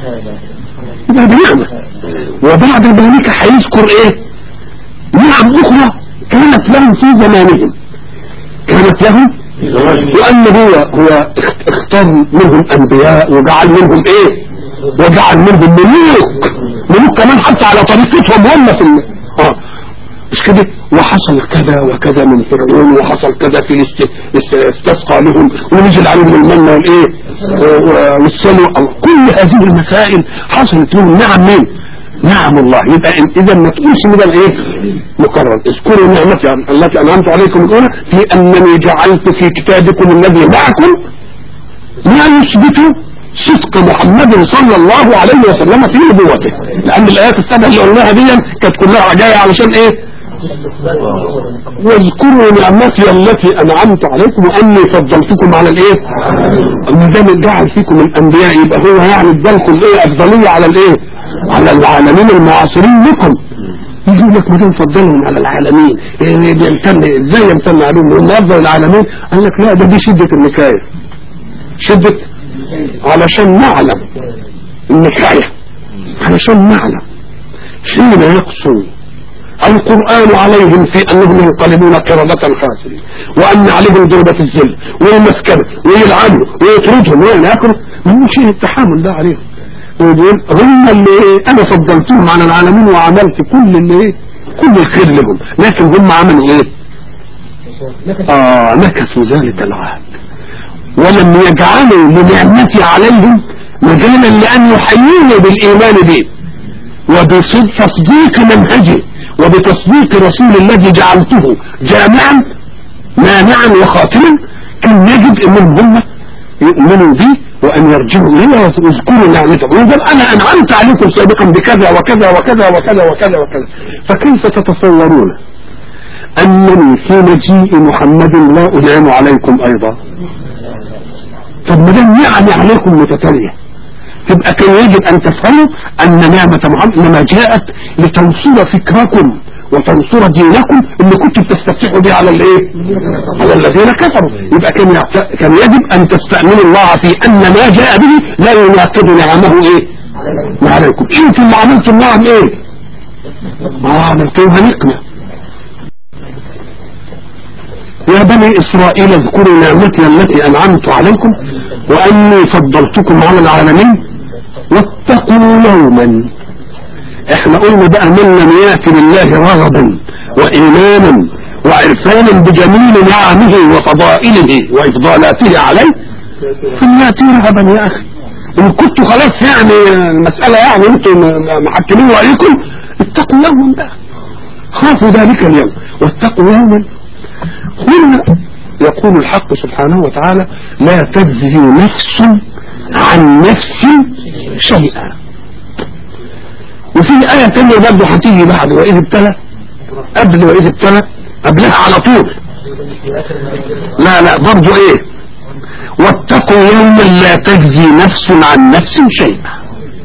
يبقى دي نعمة وبعد ذلك هيذكر ايه نعم اخرى كانت لهم في زمانهم كانت لهم وان هو هو اخت- اختار منهم انبياء وجعل منهم ايه وجعل منهم ملوك ملوك كمان حتى على طريقتهم هم في ال- اه مش كده وحصل كذا وكذا من فرعون وحصل كذا في الاست- است- استسقى لهم ونزل عليهم المن والايه و- والسلوى كل هذه المسائل حصلت لهم نعم مين نعم الله يبقى إن- اذا ما تقولش ان ده الايه مكرر اذكروا نعمتي التي انعمت عليكم الاولى في انني جعلت في كتابكم الذي معكم ما يثبت صدق محمد صلى الله عليه وسلم في نبوته لان الايات السبع اللي قلناها دي كانت كلها جايه علشان ايه واذكروا نعمتي التي انعمت عليكم واني فضلتكم على الايه ما دام جعل فيكم الانبياء يبقى هو يعني ادالكم ايه افضليه على الايه على العالمين المعاصرين لكم يقول لك ما دام فضلهم على العالمين يعني بيمتن ازاي يمتن عليهم هم افضل العالمين قال لك لا ده دي شده النكايه شده علشان نعلم النكايه علشان نعلم حين يقصوا القرآن عليهم في أنهم ينقلبون قردة خاسرين وأن عليهم ضربة الذل والمسكنة ويلعنوا ويطردهم ويأكلوا من شيء التحامل ده عليهم ويقول هم اللي أنا فضلتهم على العالمين وعملت كل اللي إيه؟ كل الخير لهم لكن هم عملوا إيه؟ آه نكثوا ذلك العهد ولم يجعلوا لنعمتي عليهم مجالا لأن يحيوني بالإيمان به وبتصديق منهجه وبتصديق رسول الذي جعلته جامعا مانعا وخاتما كان يجب انهم هم يؤمنوا بي وان يرجعوا الي ويذكروا نعمته ويقول انا انعمت عليكم سابقا بكذا وكذا وكذا وكذا وكذا وكذا فكيف تتصورون انني في مجيء محمد لا انعم عليكم ايضا طب ما دام نعمي عليكم متتاليه تبقى كان يجب ان تفهموا ان نعمة محمد انما جاءت لتنصر فكركم وتنصر دينكم اللي كنتم بتستفتحوا به على الايه على الذين كفروا يبقى كان يعت- كان يجب ان تستأمنوا الله في ان ما جاء به لا يناقض نعمه ايه ما عليكم انتم اللي عملتم نعم ايه ما عملتوها نقمة يا بني إسرائيل اذكروا نعمتي التي أنعمت عليكم وأني فضلتكم على العالمين واتقوا يوما احنا قلنا بقى من لم يأتي لله رغبا وإيمانا وعرفانا بجميل نعمه وفضائله وإفضالاته عليه فليأتي رغبا يا أخي إن كنتوا خلاص يعني المسألة يعني أنتم محكمين رأيكم اتقوا يوما بقى خافوا ذلك اليوم واتقوا يوما هنا يقول الحق سبحانه وتعالى لا تجزي نفس عن نفس شيئا وفي آية تانية برضه هتيجي بعد وإذ ابتلى قبل وإذ ابتلى قبلها على طول لا لا برضه إيه واتقوا يوما لا تجزي نفس عن نفس شيئا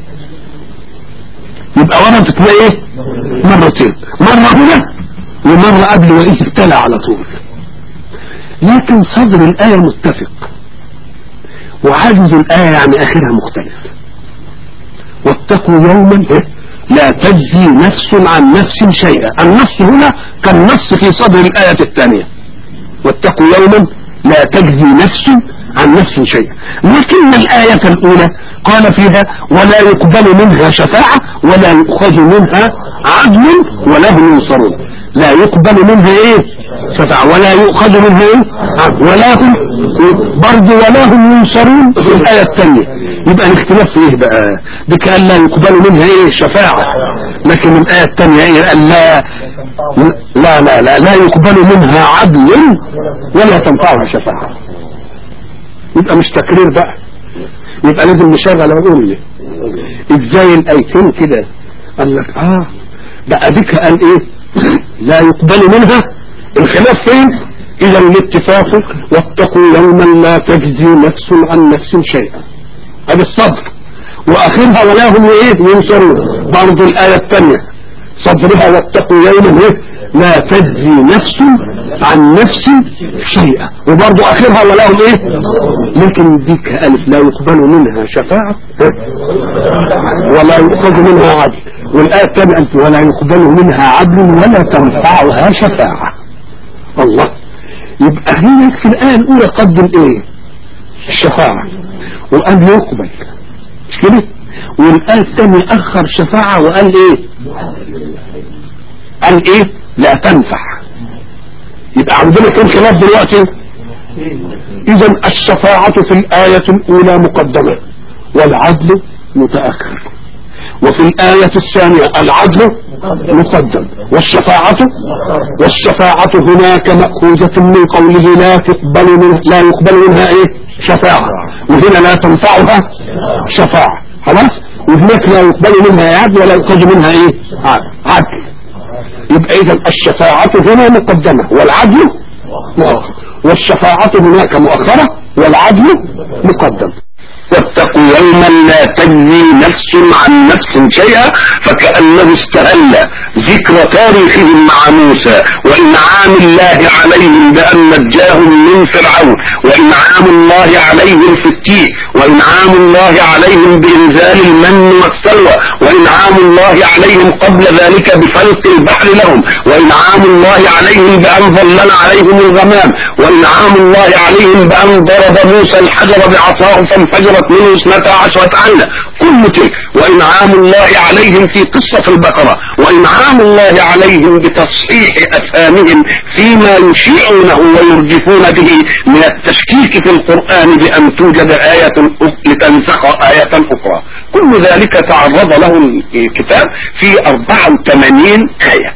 يبقى وردت ايه مرتين مرة هنا ومرة قبل وإذ ابتلى على طول لكن صدر الآية متفق وعاجز الآية يعني آخرها مختلف واتقوا يوما إيه؟ لا تجزي نفس عن نفس شيئا النص هنا كالنص في صدر الآية الثانية واتقوا يوما لا تجزي نفس عن نفس شيئا لكن الآية الأولى قال فيها ولا يقبل منها شفاعة ولا يؤخذ منها عدل ولا هم ينصرون لا يقبل منها ايه شفاعة ولا يؤخذ منها ايه عدل ولا هم برضه ولا هم ينصرون في الآية الثانية يبقى الاختلاف في ايه بقى بك قال لا يقبل منها ايه شفاعة لكن الآية الثانية ايه قال لا لا لا لا, لا يقبل منها عدل ولا تنفعها شفاعة يبقى مش تكرير بقى يبقى لازم نشغل ونقول ازاي الايتين كده قال لك اه بقى ديك قال ايه لا يقبل منها الخلاف فين اذا الاتفاق واتقوا يوما لا تجزي نفس عن نفس شيئا هذا الصدر واخرها ولا هم ايه ينصرون برضه الايه الثانيه صدرها واتقوا يوما ايه لا تجزي نفس عن نفس شيئا وبرضه اخرها ولا هم ايه لكن ديك الف لا يقبل منها شفاعة ولا يؤخذ منها عدل والايه الثانيه قالت ولا يقبل منها عدل ولا تنفعها شفاعة الله يبقى هنا في الايه الاولى قدم ايه الشفاعة وقال يقبل مش كده والايه الثانيه اخر شفاعة وقال ايه قال ايه لا تنفع يبقى عندنا كم خلاف دلوقتي اذا الشفاعة في الآية الاولى مقدمة والعدل متأخر وفي الآية الثانية العدل مقدم والشفاعة والشفاعة هناك مأخوذة من قوله لا تقبل من لا يقبل منها ايه شفاعة وهنا لا تنفعها شفاعة خلاص وهناك لا يقبل منها عدل ولا يؤخذ منها ايه عدل يبقى اذا الشفاعة هنا مقدمة والعدل مؤخر والشفاعة هناك مؤخرة والعدل مقدم واتقوا يوما لا تجزي نفس عن نفس شيئا فكأنه استهل ذكر تاريخهم مع موسى وإنعام الله عليهم بأن نجاهم من فرعون وإنعام الله عليهم في التيه وإنعام الله عليهم بإنزال المن والسلوى وإنعام الله عليهم قبل ذلك بفلق البحر لهم وإنعام الله عليهم بأن ظلل عليهم الغمام وإنعام الله عليهم بأن ضرب موسى الحجر بعصاه فانفجرت منه اثنتا عشرة عينا كل تلك وإنعام الله عليهم في قصة البقرة وإنعام الله عليهم بتصحيح أفهامهم فيما يشيعونه ويرجفون به من التشكيك في القرآن بأن توجد آية لتنسخ آية أخرى كل ذلك تعرض له الكتاب في 84 آية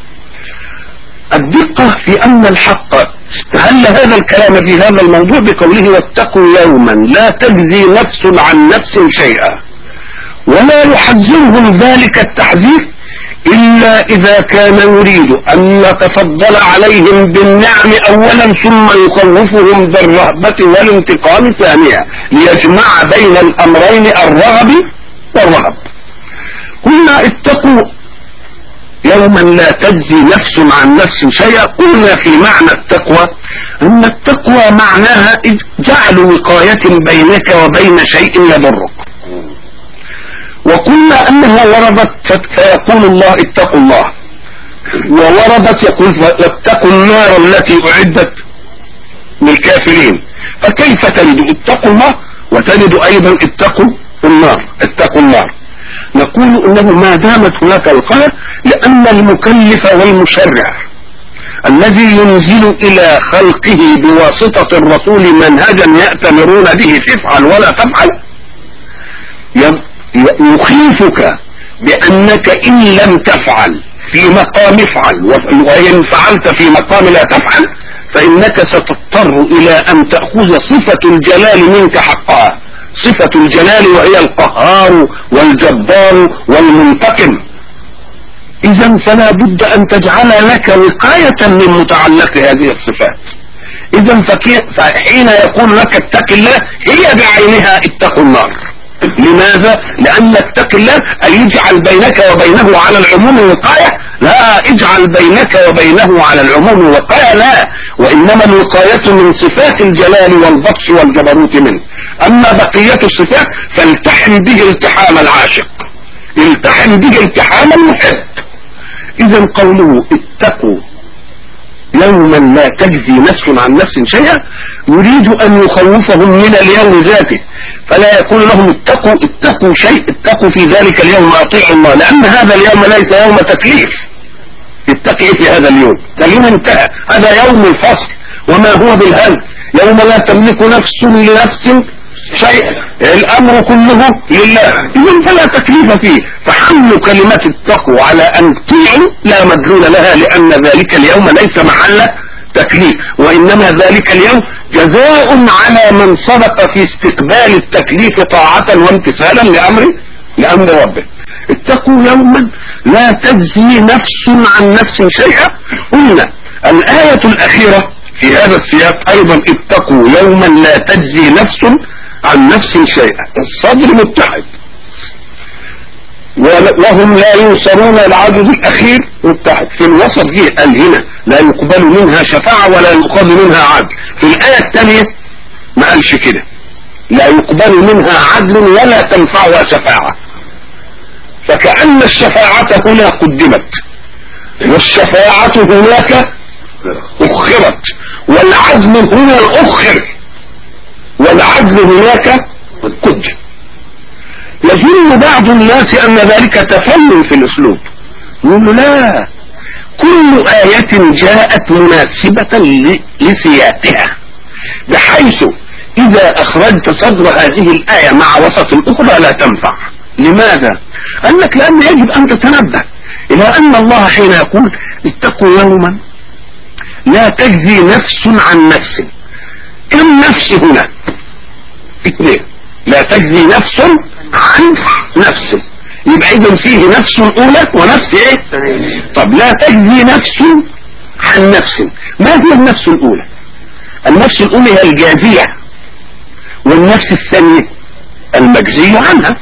الدقة في أن الحق استهل هذا الكلام في هذا الموضوع بقوله واتقوا يوما لا تجزي نفس عن نفس شيئا ولا يحذرهم ذلك التحذير إلا إذا كان يريد أن يتفضل عليهم بالنعم أولا ثم يخوفهم بالرهبة والانتقام ثانيا ليجمع بين الأمرين الرغب والرهب قلنا اتقوا يوما لا تجزي نفس عن نفس شيئا قلنا في معنى التقوى أن التقوى معناها جعل وقاية بينك وبين شيء يضرك وقلنا أنها وردت فيقول الله اتقوا الله ووردت يقول واتقوا النار التي أعدت للكافرين فكيف تلد اتقوا الله وتلد أيضا اتقوا النار اتقوا النار نقول انه ما دامت هناك القهر لان المكلف والمشرع الذي ينزل الى خلقه بواسطة الرسول منهجا يأتمرون به تفعل ولا تفعل يخيفك بانك ان لم تفعل في مقام افعل وان فعلت في مقام لا تفعل فانك ستضطر الى ان تأخذ صفة الجلال منك حقها صفة الجلال وهي القهار والجبار والمنتقم اذا فلا بد ان تجعل لك وقاية من متعلق هذه الصفات اذا فحين يقول لك اتق الله هي بعينها اتقوا النار لماذا لان اتق الله ان يجعل بينك وبينه على العموم وقاية لا اجعل بينك وبينه على العموم وقاية لا وإنما الوقاية من صفات الجلال والبطش والجبروت منه أما بقية الصفات فالتحم به التحام العاشق التحم به التحام المحب إذا قوله اتقوا يوما لا تجزي نفس عن نفس شيئا يريد أن يخوفهم من اليوم ذاته فلا يقول لهم اتقوا اتقوا شيء اتقوا في ذلك اليوم اطيعوا الله لأن هذا اليوم ليس يوم تكليف اتقي في هذا اليوم ده اليوم انتهى هذا يوم الفصل وما هو بالهل يوم لا تملك نفس لنفس شيء الامر كله لله اذا فلا تكليف فيه فحمل كلمة التقوى على ان تطيعوا لا مدلول لها لان ذلك اليوم ليس محل تكليف وانما ذلك اليوم جزاء على من صدق في استقبال التكليف طاعة وامتثالا لامر لامر ربه اتقوا يوما لا تجزي نفس عن نفس شيئا قلنا الآية الأخيرة في هذا السياق أيضا اتقوا يوما لا تجزي نفس عن نفس شيئا الصدر متحد وهم لا ينصرون العدد الأخير متحد في الوسط جه قال هنا لا يقبل منها شفاعة ولا يقبل منها عدل في الآية الثانية ما قالش كده لا يقبل منها عدل ولا تنفعها شفاعة فكأن الشفاعة هنا قدمت والشفاعة هناك أخرت والعدل هنا أخر والعدل هناك قدم يظن بعض الناس أن ذلك تفنن في الأسلوب يقول له لا كل آية جاءت مناسبة لسياقها بحيث إذا أخرجت صدر هذه الآية مع وسط الأخرى لا تنفع لماذا؟ قال لك لأن يجب أن تتنبه إلى أن الله حين يقول اتقوا يوما لا تجزي نفس عن نفس كم نفس هنا اثنين لا تجزي نفس عن نفس يبقى اذا فيه نفس اولى ونفس ايه طب لا تجزي نفس عن نفس ما هي النفس الاولى النفس الاولى هي الجازية والنفس الثانية المجزي عنها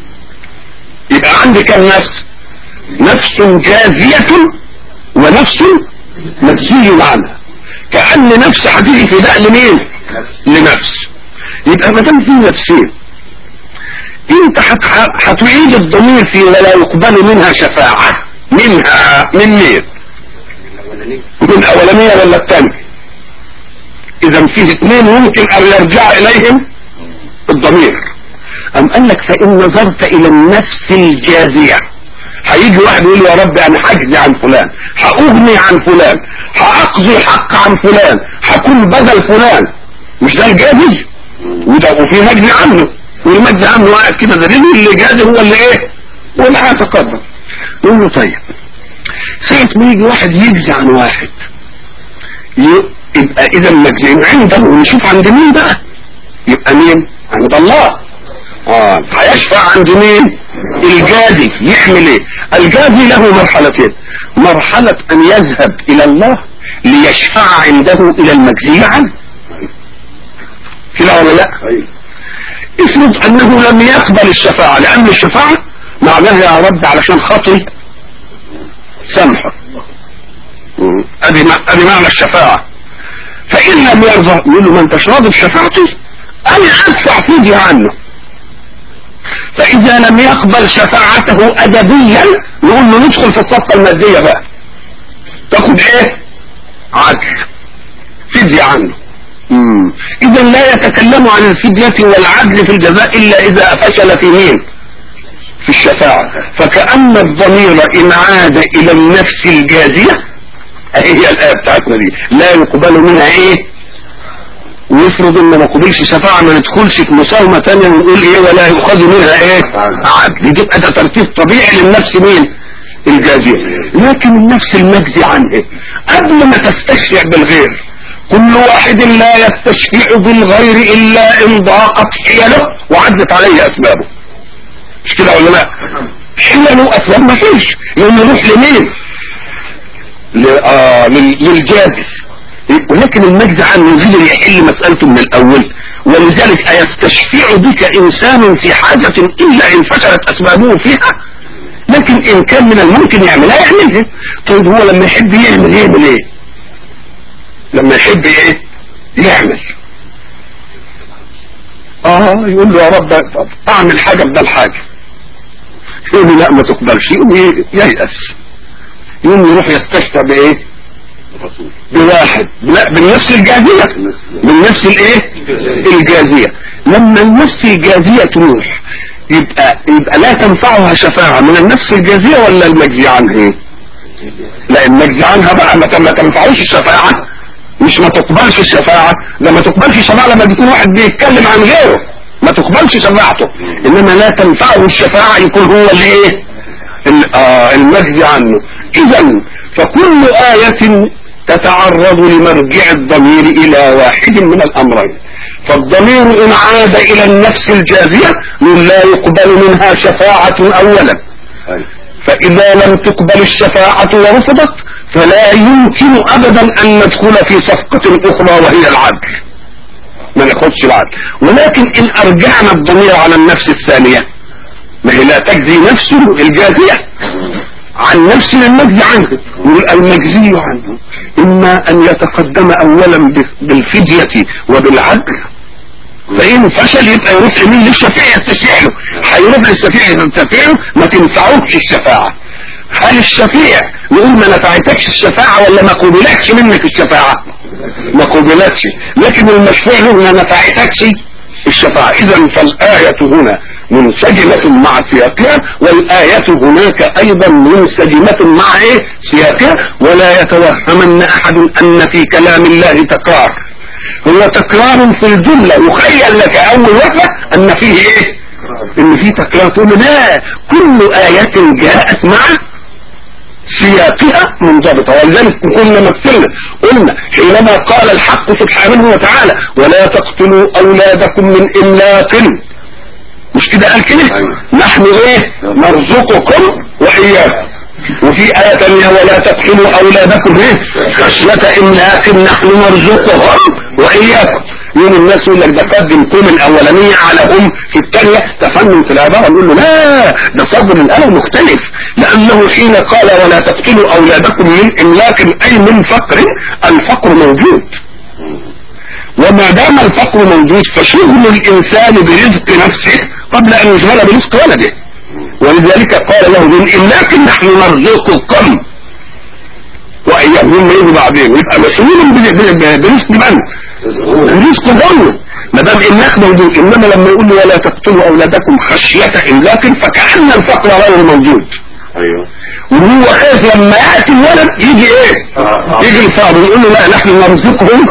يبقى عندي كم نفس نفس جازية ونفس مجزي عنها كأن نفس هتيجي في ده لمين لنفس يبقى ما دام في نفسين انت هتعيد الضمير في ولا يقبل منها شفاعة منها من مين من الاولانية ولا الثانية اذا فيه اثنين ممكن ان يرجع اليهم الضمير ام قال لك فان نظرت الى النفس الجازية هيجي واحد يقول يا رب انا هجزي عن فلان هاغني عن فلان هاقضي حق عن فلان هكون بدل فلان مش ده الجازي وده وفي مجزي عنه والمجزي عنه واقف كده دليل اللي جازي هو اللي ايه هو اللي هيتقدم يقول له طيب ساعة ما يجي واحد يجزي عن واحد يبقى اذا مجزي عنده ونشوف عند مين بقى يبقى مين عند الله اه هيشفع عند مين الجازي يعمل ايه الجازي له مرحلتين مرحلة ان يذهب الى الله ليشفع عنده الى المجزي عنه كده ولا لا افرض انه لم يقبل الشفاعة لان الشفاعة معناها يا رب علشان خاطري سامحه ادي ادي معنى الشفاعة فان لم يرضى يقول له ما انتش راضي بشفاعتي انا ادفع فدية عنه فاذا لم يقبل شفاعته ادبيا نقول له ندخل في الصفقة المادية بقى تاخد ايه عدل فدية عنه اذا لا يتكلم عن الفدية والعدل في الجزاء الا اذا فشل في مين في الشفاعة فكأن الضمير ان عاد الى النفس الجازية هي الآية بتاعتنا دي لا يقبل منها ايه ويفرض ان ما قبلش شفاعة ما ندخلش في مساومة تانية ونقول ايه ولا يؤخذ منها ايه عدل يبقى ده ترتيب طبيعي للنفس مين الجازية لكن النفس المجزي عنه قبل ما تستشفع بالغير كل واحد لا يستشفع بالغير الا ان ضاقت حيله وعدت عليه اسبابه مش كده ولا لا حيله اسباب ما فيش يوم نروح لمين آه للجاز ولكن المجز عنه زي يحل مسألته من الاول ولذلك ايستشفع بك انسان في حاجة الا ان فشلت اسبابه فيها لكن ان كان من الممكن يعملها يعملها طيب هو لما يحب يعمل يعمل ايه لما يحب ايه يعمل اه يقول له يا رب طب اعمل حاجة بدل حاجة يقول له لا ما تقبلش يقوم ييأس يقوم يروح يستشفى بايه بواحد لا بالنفس الجازية بالنفس الايه الجازية لما النفس الجازية تروح يبقى يبقى لا تنفعها شفاعة من النفس الجازية ولا المجزي عنها ايه لا المجزي عنها بقى ما ما تنفعوش الشفاعة مش ما تقبلش الشفاعة ده ما تقبلش الشفاعة لما يكون واحد بيتكلم عن غيره ما تقبلش شفاعته انما لا تنفعه الشفاعة يكون هو الايه ال- آه المجزي عنه اذا فكل آية تتعرض لمرجع الضمير الى واحد من الامرين فالضمير ان عاد الى النفس الجازية لا يقبل منها شفاعة اولا فاذا لم تقبل الشفاعة ورفضت فلا يمكن ابدا ان ندخل في صفقة اخرى وهي العدل ما ناخدش العدل ولكن ان ارجعنا الضمير على النفس الثانية ما هي لا تجزي نفسه الجازية عن نفس المجزي عنه يقول المجزي عنه اما ان يتقدم اولا ب- بالفدية وبالعدل فإن فشل يبقى يروح يمين للشفيع يستشيع له هيروح للشفيع يستشيع له ما تنفعوش الشفاعة هل الشفيع يقول ما نفعتكش الشفاعة ولا ما قبلتش منك الشفاعة ما قبلتش لكن المشفوع له ما نفعتكش الشفاعة اذا فالآية هنا منسجمة مع سياقها والآية هناك ايضا منسجمة مع ايه سياقها ولا يتوهمن احد ان في كلام الله تكرار هو تكرار في الجملة يخيل لك اول وقفة ان فيه ايه ان فيه تكرار تقول له لا كل آية جاءت مع سياقها منضبطة ولذلك كنا مثلنا قلنا حينما قال الحق سبحانه وتعالى ولا تقتلوا أولادكم من إملاق مش كده قال كده نحن ايه نرزقكم وإياكم وفي آية تانية ولا تقتلوا أولادكم ايه خشية إملاق نحن نرزقهم وإياكم يوم الناس يقول لك ده قدم كوم الأولانية على أم في الثانية تفنن في العبارة نقول له لا ده صدر الآية مختلف لأنه حين قال ولا تقتلوا أولادكم من إملاق أي من فقر الفقر موجود وما دام الفقر موجود فشغل الإنسان برزق نفسه قبل أن يشغل برزق ولده ولذلك قال له من إملاق نحن نرزقكم وإياهم يجوا بعدين يبقى مسؤول برزق من؟ رزق ظنه ما دام إملاق موجود إنما لما يقول له ولا تقتلوا أولادكم خشية إملاق فكأن الفقر غير موجود ايوه وهو خايف لما يأتي الولد يجي ايه يجي الفقر يقول له لا نحن نرزقهم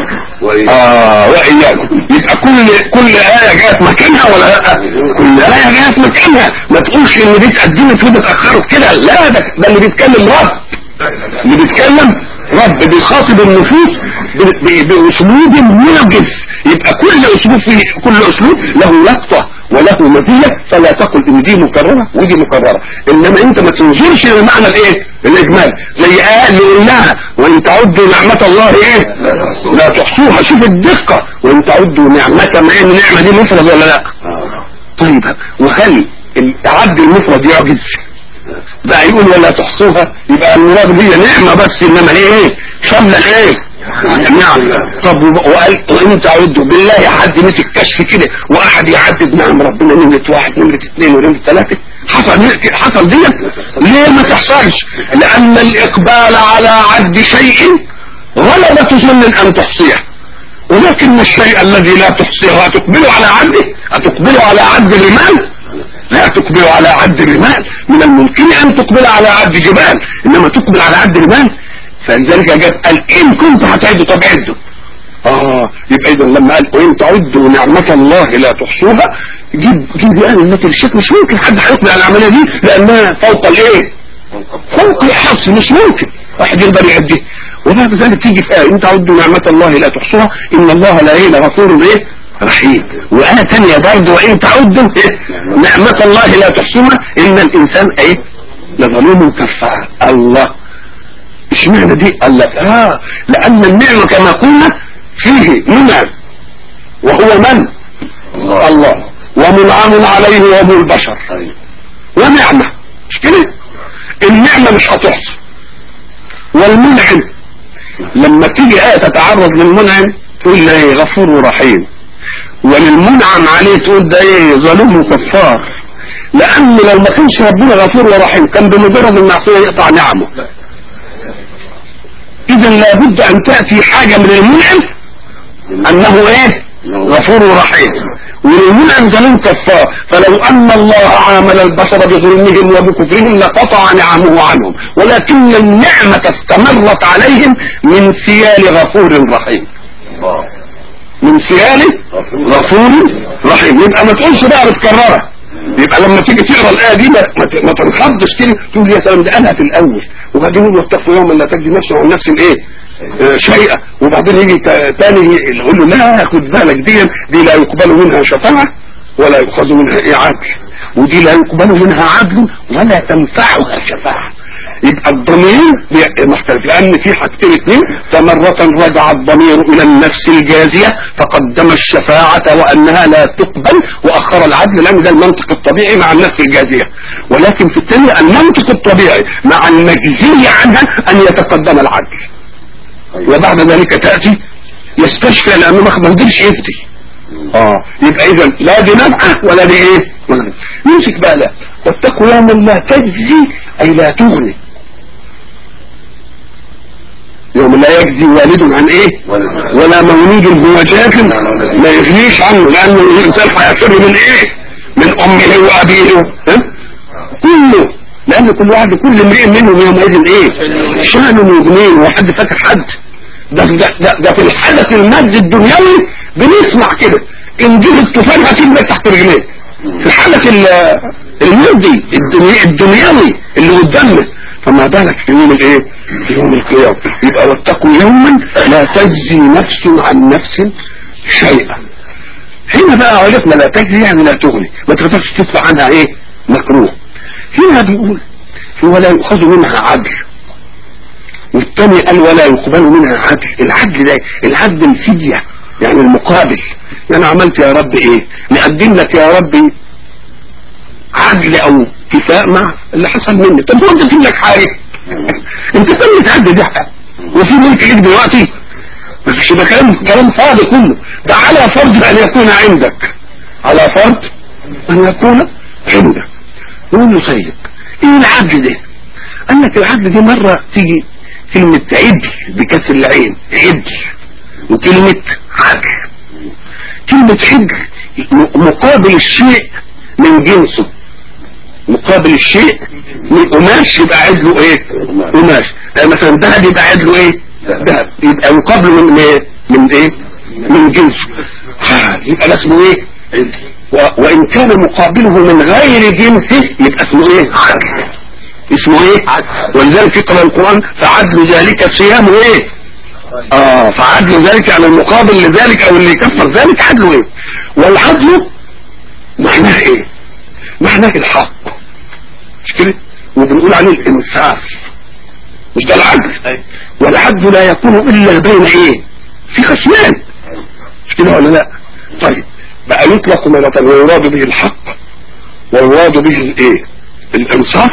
اه واياكم يبقى كل كل آية جاءت مكانها ولا لا كل آية جاءت مكانها ما تقولش ان دي اتقدمت ودي اتأخرت كده لا ده ده اللي بيتكلم رب اللي بيتكلم رب بيخاطب النفوس ب- ب- باسلوب موجز يبقى كل اسلوب فيه كل اسلوب له لقطه وله مزيه فلا تقل ان دي مكرره ودي مكرره انما انت ما تنظرش لمعنى الايه الاجمال زي ايه اللي قلناها وان تعدوا نعمه الله ايه لا تحصوها شوف الدقه وان تعدوا نعمه ما ان النعمه دي مفرد ولا لا طيب وهل التعدي المفرد يعجز بقى يقول ولا تحصوها يبقى المراد هي نعمة بس انما هي ايه شاملة الايه نعم طب وب- وقال وان تعدوا بالله حد مسك كشف كده واحد يعدد نعم ربنا نمرة واحد نمرة اثنين ونمرة ثلاثة حصل حصل دي ليه ما تحصلش لان الاقبال على عد شيء غلبة ظن ان تحصيه ولكن الشيء الذي لا تحصيه أتقبله على عده أتقبله على عد الرمال لا تقبل على عد الرمال من الممكن أن تقبل على عد جبال إنما تقبل على عد الرمال فلذلك جاب قال إن كنت هتعدوا طب عدوا آه يبقى إذا لما قال وإن تعدوا نعمة الله لا تحصوها جيب جيب يعني المثل الشيخ مش ممكن حد هيقبل على العملية دي لأنها فوق الإيه؟ فوق الحصر مش ممكن واحد يقدر يعديه وبعد ذلك تيجي في آية إن تعدوا نعمة الله لا تحصوها إن الله لا إيه لغفور إيه رحيم وآية تانية برضه وإن تعدوا إيه نعمة الله لا تحصوها إن الإنسان إيه لظلوم كفار الله اشمعنى دي قال لك اه لأن النعمة كما قلنا فيه منعم وهو من الله ومنعم عليه وهو البشر ونعمة مش كده النعمة مش هتحصى والمنعم لما تيجي آية تتعرض للمنعم تقول له ايه غفور ورحيم وللمنعم عليه تقول ده ايه ظلوم وكفار لان لو ما كانش ربنا غفور ورحيم كان بمجرد المعصية يقطع نعمه اذا لابد ان تأتي حاجة من المنعم انه ايه غفور ورحيم وللمنعم ظلوم كفار فلو ان الله عامل البشر بظلمهم وبكفرهم لقطع نعمه عنهم ولكن النعمة استمرت عليهم من سيال غفور رحيم من سيال غفور رحيم يبقى ما تقولش بقى بتكررها يبقى لما تيجي تقرا الايه دي ما, ما تنخضش كده تقول يا سلام ده انا في الاول وبعدين يقول واتقوا يوما لا تجزي نفس عن نفس الايه آه شيئا وبعدين يجي تاني يقول له لا خد بالك دي دي لا يقبل منها شفاعه ولا يؤخذ منها ايه عدل ودي لا يقبل منها عدل ولا تنفعها شفاعه يبقى الضمير مختلف لان في حاجتين اثنين فمرة رجع الضمير الى النفس الجازية فقدم الشفاعة وانها لا تقبل واخر العدل لان ده المنطق الطبيعي مع النفس الجازية ولكن في الثانية المنطق الطبيعي مع المجزي عنها ان يتقدم العدل وبعد ذلك تأتي يستشفى لانه ما قدرش يفتي اه يبقى اذا لا دي نفعه ولا دي ايه يمسك بقى لا واتقوا يوما لا تجزي اي لا تغني يوم لا يجزي والد عن ايه ولا مولود هو جاف ما يغنيش عنه لانه الانسان هيفر من ايه من امه وابيه ها؟ كله لان كل واحد كل امرئ منهم يومئذ ايه شأن يغنيه وحد فاكر حد ده ده ده, ده في الحدث المادي الدنيوي بنسمع كده ان جه الطوفان هتبقى تحت رجليه في الحدث المادي الدنيا الدنيوي اللي قدامنا فما بالك في يوم الايه في يوم القيامه يبقى واتقوا يوما لا تجزي نفس عن نفس شيئا هنا بقى عرفنا لا تجزي يعني لا تغني ما تقدرش تدفع عنها ايه مكروه هنا بيقول ولا يؤخذ منها عدل والثاني قال ولا يقبل منها عدل العدل ده العدل الفدية يعني المقابل انا عملت يا رب ايه نقدم لك يا رب عدل او كفاء مع اللي حصل مني طب هو انت تجيب لك حاجه انت تم تعدل ده وفي ملك ليك دلوقتي مفيش ده كلام كلام فاضي كله ده على فرض ان يكون عندك على فرض ان يكون عندك نقول له طيب ايه العدل ده قال لك العدل دي مرة تيجي كلمة عدل بكسر العين عدل وكلمة عدل كلمة عدل مقابل الشيء من جنسه مقابل الشيء من قماش يبقى عدله ايه قماش مثلا ذهب يبقى عدله ايه ذهب يبقى مقابله من ايه من ايه من جنسه يبقى ده اسمه ايه وان كان مقابله من غير جنسه يبقى اسمه ايه عدل اسمه ايه عدل ولذلك في قرآن القرآن فعدل ذلك صيام ايه اه فعدل ذلك على المقابل لذلك او اللي يكفر ذلك عدله ايه والعدل معناه ايه معناه الحق مش كده وبنقول عليه الانصاف مش ده العدل والعدل لا يكون الا بين ايه في خصمان مش كده ولا لا طيب بقى يطلق مرة ويراد به الحق ويراد به الايه الانصاف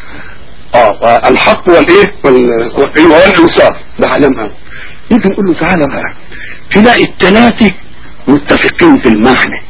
اه الحق والايه والانصاف ده علم اه يمكن نقول له تعالى بقى تلاقي الثلاثه متفقين في المعنى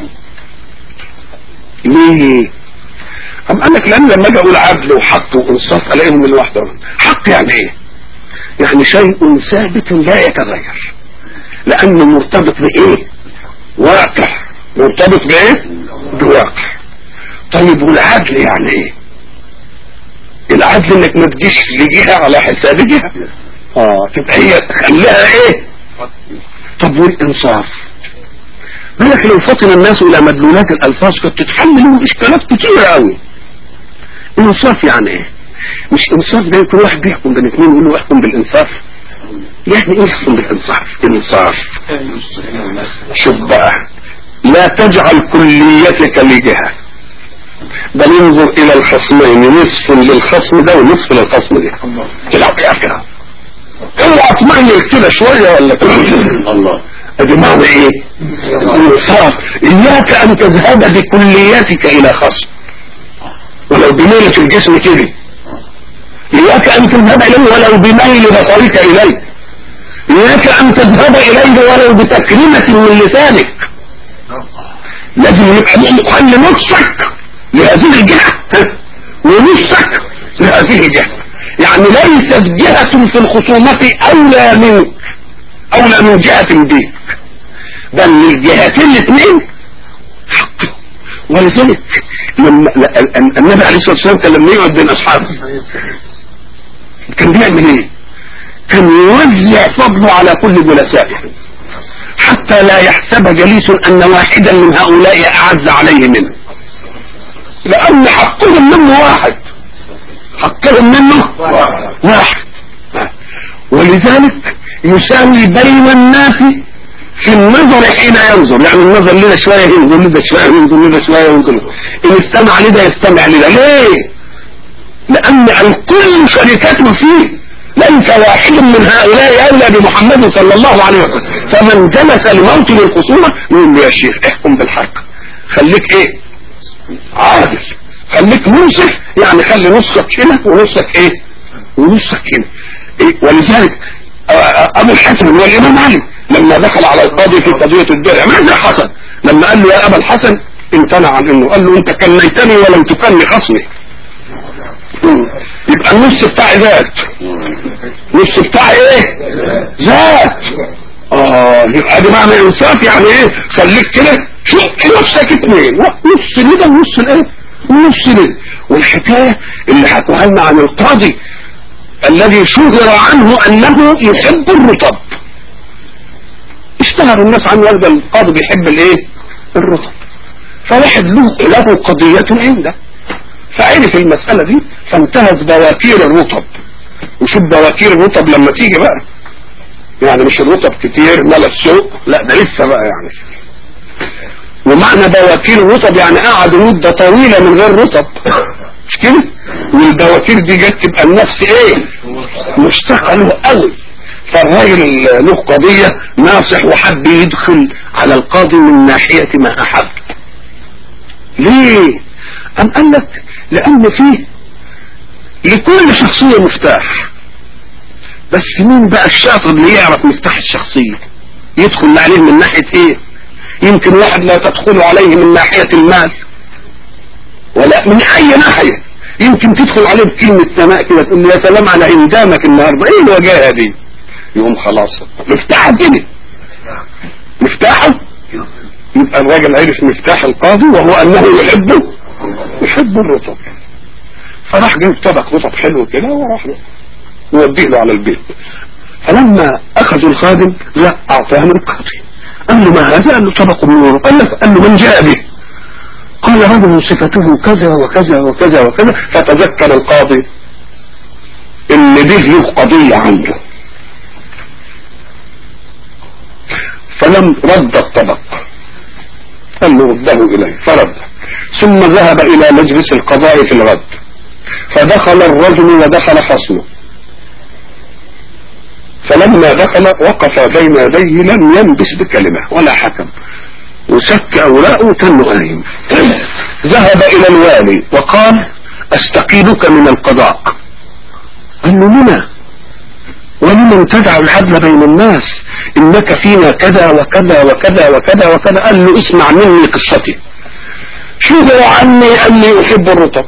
ليه أم قال لك لان لما اجي اقول عدل وحق وانصاف الاقيهم من واحده حق يعني ايه يعني شيء ثابت لا يتغير لانه مرتبط بايه واقع مرتبط بايه بواقع طيب والعدل يعني ايه العدل انك ما تجيش لجهه على حساب جهه اه تبقى هي خليها ايه طب والانصاف بالك لو فطن الناس الى مدلولات الالفاظ كنت تحل لهم اشكالات كتيره قوي انصاف يعني ايه مش انصاف ده كل واحد بيحكم بين اثنين يقول له احكم بالانصاف يعني ايه يحكم بالانصاف انصاف شوف بقى لا تجعل كليتك لجهه بل انظر الى الخصمين نصف للخصم ده ونصف للخصم ده تلعب يا اخي اوعى تميل كده شويه ولا كده الله ادي معنى ايه انصاف اياك ان تذهب بكلياتك الى خصم ولو بميلة الجسم كده ان تذهب اليه ولو بميل بصرك اليه اياك ان تذهب اليه ولو بتكريمة من لسانك لازم يبقى خلي نصك لهذه الجهة ونصك لهذه الجهة يعني ليست جهة في الخصومة اولى من اولى من جهة دي بل الجهتين الاثنين حق ولذلك لما النبي عليه الصلاه والسلام كان لما يقعد بين اصحابه كان بيعمل ايه؟ كان يوزع فضله على كل جلسائه حتى لا يحسب جليس ان واحدا من هؤلاء اعز عليه منه لان حقهم منه واحد حقهم منه واحد ولذلك يساوي بين الناس في النظر حين ينظر يعني النظر لنا شوية ينظر لنا شوية ينظر لنا شوية ينظر إن استمع لده يستمع لده ليه لأن الكل شركته فيه ليس واحد من هؤلاء أولى بمحمد صلى الله عليه وسلم فمن جلس لموت الخصومة يقول له يا شيخ احكم بالحق خليك ايه عادل خليك منصف يعني خلي نصك هنا ونصك ايه ونصك هنا إيه؟ ولذلك ابو الحسن والامام علي لما دخل على القاضي في قضية الدرع ماذا حصل لما قال له يا ابا الحسن امتنع عن انه قال له انت كنيتني ولم تكن خصمي يبقى النص بتاعي ذات نص بتاعي ايه ذات اه يبقى دي معنى انصاف يعني ايه خليك كده شق نفسك اتنين نص لده ونص الايه ونص لده والحكاية اللي حكوها لنا عن القاضي الذي شهر عنه انه يحب الرطب اشتهر الناس عنه قال القاضي بيحب الايه الرطب فواحد له له قضية عنده فعرف المسألة دي فانتهز بواكير الرطب وشوف بواكير الرطب لما تيجي بقى يعني مش الرطب كتير ملا السوق لا ده لسه بقى يعني ومعنى بواكير الرطب يعني قعدوا مدة طويلة من غير رطب مش كده والبواكير دي جت تبقى النفس ايه مشتاقة له قوي فالراجل له قضية ناصح وحب يدخل على القاضي من ناحية ما احب ليه ام قال لك لان فيه لكل شخصية مفتاح بس مين بقى الشاطر اللي يعرف مفتاح الشخصية يدخل عليه من ناحية ايه يمكن واحد لا تدخل عليه من ناحية المال ولا من اي ناحية يمكن تدخل عليه بكلمة سماء كده تقول له يا سلام على اندامك النهاردة ايه الوجاهة دي يقوم خلاص مفتاحه كده مفتاحه يبقى الراجل عرف مفتاح القاضي وهو انه يحبه يحب الرطب فراح جايب طبق رطب حلو كده وراح يوديه له على البيت فلما اخذوا الخادم لا اعطاه من القاضي قال له ما هذا قال له طبق من ورق قال له قال له من جاء به قال رجل صفته كذا وكذا وكذا وكذا فتذكر القاضي ان دي له قضية عنده فلم رد الطبق قال له رده اليه فرد ثم ذهب الى مجلس القضاء في الرد فدخل الرجل ودخل خصمه فلما دخل وقف بين يديه لم ينبس بكلمة ولا حكم وسك اوراقه كانه قايم ذهب الى الوالي وقال استقيلك من القضاء قال له لما ولمن تدع العدل بين الناس انك فينا كذا وكذا وكذا وكذا وكذا قال له اسمع مني قصتي شهر عني اني احب الرطب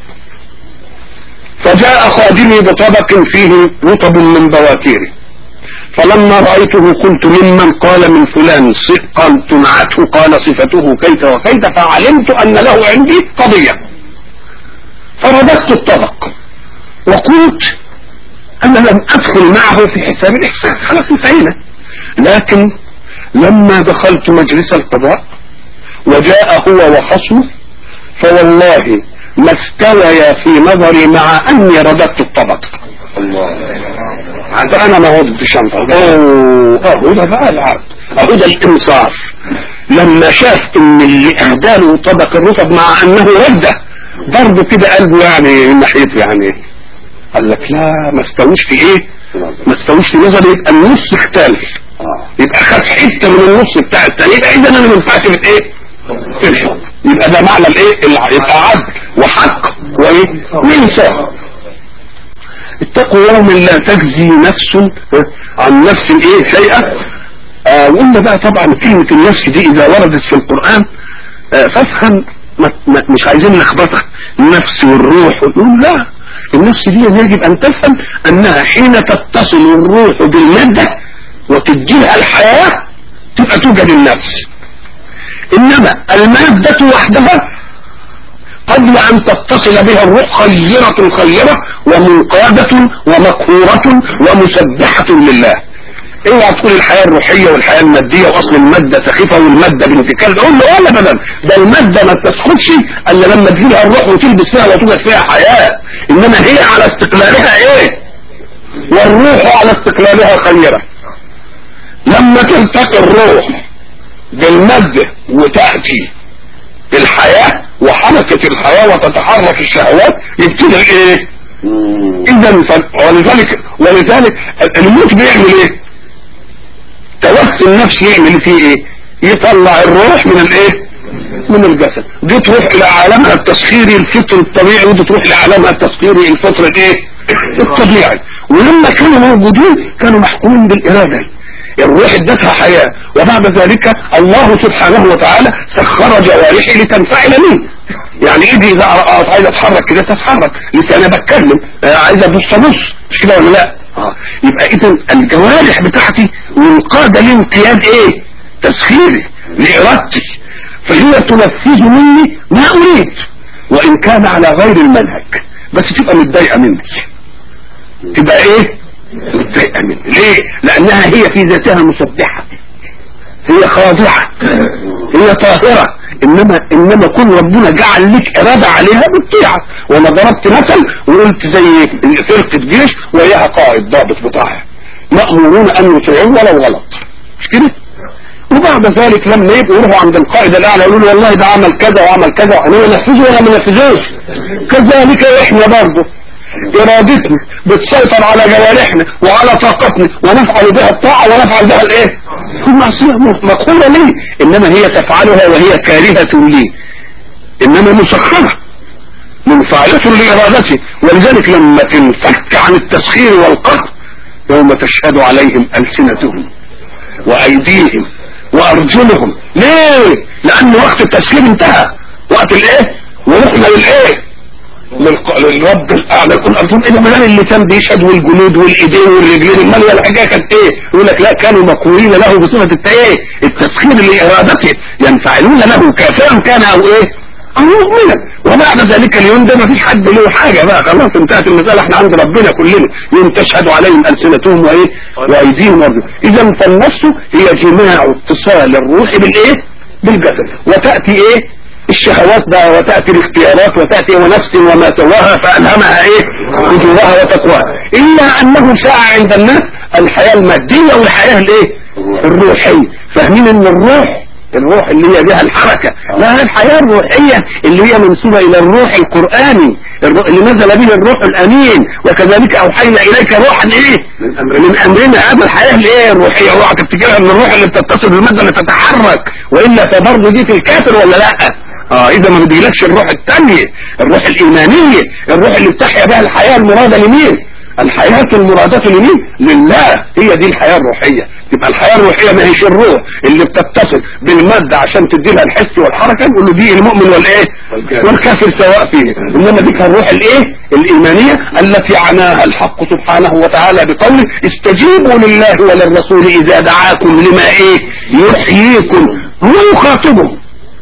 فجاء خادمي بطبق فيه رطب من بواكيره فلما رأيته قلت ممن قال من فلان قال تنعته قال صفته كيف وكيف فعلمت أن له عندي قضية فرددت الطبق وقلت أنا لم أدخل معه في حساب الإحسان خلاص انتهينا لكن لما دخلت مجلس القضاء وجاء هو وخصمه فوالله ما استويا في نظري مع أني رددت الطبق الله انا ما ردتش انت اوه اهو ده بقى العبد اهو ده الانصاف لما شاف ان اللي اهداله طبق الرطب مع انه رده برضه كده قلبه يعني من ناحيته يعني قال لك لا ما استويش في ايه ما استويش في نظري يبقى النص اختل يبقى خد حته من النص بتاع التاني يبقى اذا انا ما ينفعش في ايه في الحكم يبقى ده معنى الايه يبقى عدل وحق وايه وانصاف اتقوا يوم لا تجزي نفس عن نفس ايه شيئا آه وقلنا بقى طبعا كلمة النفس دي اذا وردت في القرآن آه فافهم مش عايزين نخبطها النفس والروح ونقول لا النفس دي يجب ان تفهم انها حين تتصل الروح بالمادة وتديها الحياة تبقى توجد النفس انما المادة وحدها قبل ان تتصل بها الروح خيرة خيرة ومنقادة ومقهورة ومسبحة لله اوعى تقول الحياة الروحية والحياة المادية واصل المادة سخيفة والمادة بانتكال قول له ولا بدل ده المادة ما تسخطش الا لما تجيلها الروح وتلبس فيها وتوجد فيها حياة انما هي على استقلالها ايه والروح على استقلالها خيرة لما تلتقي الروح بالمادة وتأتي الحياة وحركة الحياة وتتحرك الشهوات يبتدي ايه اذا ولذلك ولذلك الموت بيعمل ايه توسل النفس يعمل فيه ايه يطلع الروح من الايه من الجسد دي تروح الى عالمها التسخيري الفطر الطبيعي ودي تروح لعالمها التسخيري الفطر الايه الطبيعي ولما كانوا موجودين كانوا محكومين بالارادة الروح ادتها حياة وبعد ذلك الله سبحانه وتعالى سخر جوارحي لتنفعل منه يعني ايدي اذا عايزه اتحرك كده تتحرك لساني بتكلم عايزه ابص ابص مش كده ولا لا آه. يبقى اذا الجوارح بتاعتي منقاده لانقياد ايه تسخيري لارادتي فهي تنفذ مني ما اريد وان كان على غير المنهج بس تبقى متضايقه مني تبقى ايه متضايقه مني ليه لانها هي في ذاتها مسبحه هي خاضعه هي طاهره انما انما كل ربنا جعل لك اراده عليها بالطيعه وانا ضربت مثل وقلت زي فرقه جيش وياها قائد ضابط بتاعها مامورون ان يطيعوه ولو غلط مش كده وبعد ذلك لما يبقوا يروحوا عند القائد الاعلى يقولوا له والله ده عمل كذا وعمل كذا وعمل نفذه ولا ما نفذوش كذلك احنا برضه ارادتنا بتسيطر على جوارحنا وعلى طاقتنا ونفعل بها الطاعة ونفعل بها الايه المعصية مقهورة لي انما هي تفعلها وهي كارهة لي انما مسخرة منفعلة لارادتي ولذلك لما تنفك عن التسخير والقهر يوم تشهد عليهم السنتهم وايديهم وارجلهم ليه لان وقت التسخير انتهى وقت الايه ورحنا للايه للرب الاعلى يكون ارجون اذا ملان اللسان بيشهد والجلود والايدين والرجلين امال هي الحاجه كانت ايه يقول لك لا كانوا مقهورين له بصفه ايه التسخير لارادته ينفعلون له كافرا كان او ايه او مؤمنا وبعد ذلك اليوم ده ما فيش حد له حاجه بقى خلاص انتهت المساله احنا عند ربنا كلنا يوم تشهد عليهم السنتهم وايه وايديهم وارجلهم اذا فالنفس هي جماع اتصال الروح بالايه بالجسد وتاتي ايه الشهوات بقى وتأتي الاختيارات وتأتي ونفس وما سواها فألهمها ايه فجورها وتقواها إلا أنه شاع عند الناس الحياة المادية والحياة الايه الروحية فاهمين ان الروح الروح اللي هي بها الحركة لا الحياة الروحية اللي هي منسوبة الى الروح القرآني اللي نزل به الروح الامين وكذلك اوحينا اليك روحا ايه من امرنا هذا الحياة الايه الروحية اوعى تفتكرها من الروح اللي بتتصل بالمادة اللي تتحرك والا فبرضه دي في الكافر ولا لا اه اذا ما بديلكش الروح الثانية الروح الايمانية الروح اللي بتحيا بها الحياة المرادة لمين الحياة المرادة لمين لله هي دي الحياة الروحية تبقى الحياة الروحية ما هيش الروح اللي بتتصل بالمادة عشان تدي لها الحس والحركة نقول له دي المؤمن والايه والكافر سواء فيه انما دي الروح الايه الايمانية التي عناها الحق سبحانه وتعالى بقوله استجيبوا لله وللرسول اذا دعاكم لما ايه يحييكم هو يخاطبهم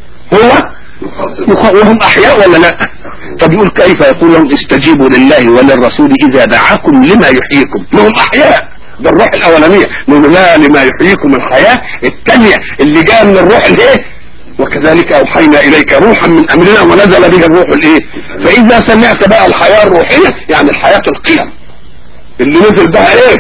هو وهم احياء ولا لا طب يقول كيف يقول لهم استجيبوا لله وللرسول اذا دعاكم لما يحييكم ما هم احياء ده الروح الاولانية نقول لا لما يحييكم الحياة الثانية اللي جاء من الروح الايه وكذلك اوحينا اليك روحا من امرنا ونزل به الروح الايه فاذا سمعت بقى الحياة الروحية يعني الحياة القيم اللي نزل بها ايه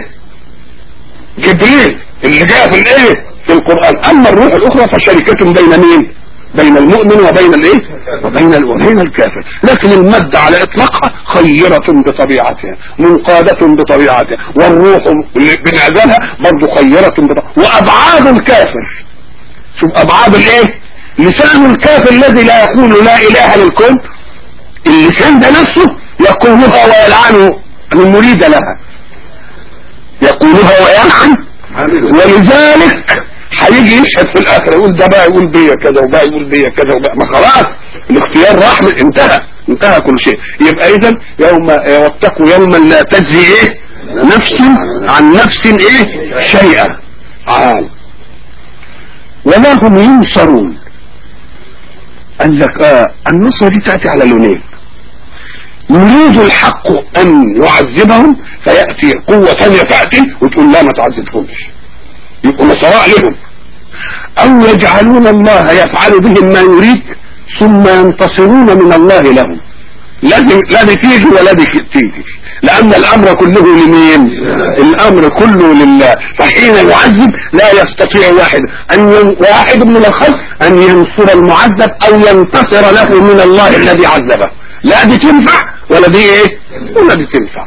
جبريل اللي جاء في الايه في القرآن اما الروح الاخرى فشركة بين مين بين المؤمن وبين الايه وبين وبين الكافر لكن المادة على اطلاقها خيرة بطبيعتها منقادة بطبيعتها والروح اللي بنعزلها برضه خيرة بطبيعتها وابعاد الكافر شوف ابعاد الايه لسان الكافر الذي لا يقول لا اله للكون اللسان ده نفسه يقولها ويلعنه المريد لها يقولها ويلحن ولذلك هيجي يشهد في الاخر يقول ده بقى يقول بيا كذا وبقى يقول بيا كذا وبقى ما خلاص الاختيار راح من انتهى انتهى كل شيء يبقى اذا يوم واتقوا يوما لا تجزي ايه نفس عن نفس ايه شيئا عال ولا هم ينصرون قال لك اه النصرة دي تأتي على لونين يريد الحق ان يعذبهم فيأتي قوة ثانية تأتي وتقول لا ما تعذبهمش يبقوا نصراء لهم او يجعلون الله يفعل بهم ما يريد ثم ينتصرون من الله لهم لازم لا دي تيجي ولا دي تيجي لان الامر كله لمين الامر كله لله فحين يعذب لا يستطيع واحد ان ين... واحد من الخلق ان ينصر المعذب او ينتصر له من الله الذي عذبه لا دي تنفع ولا دي ايه ولا دي تنفع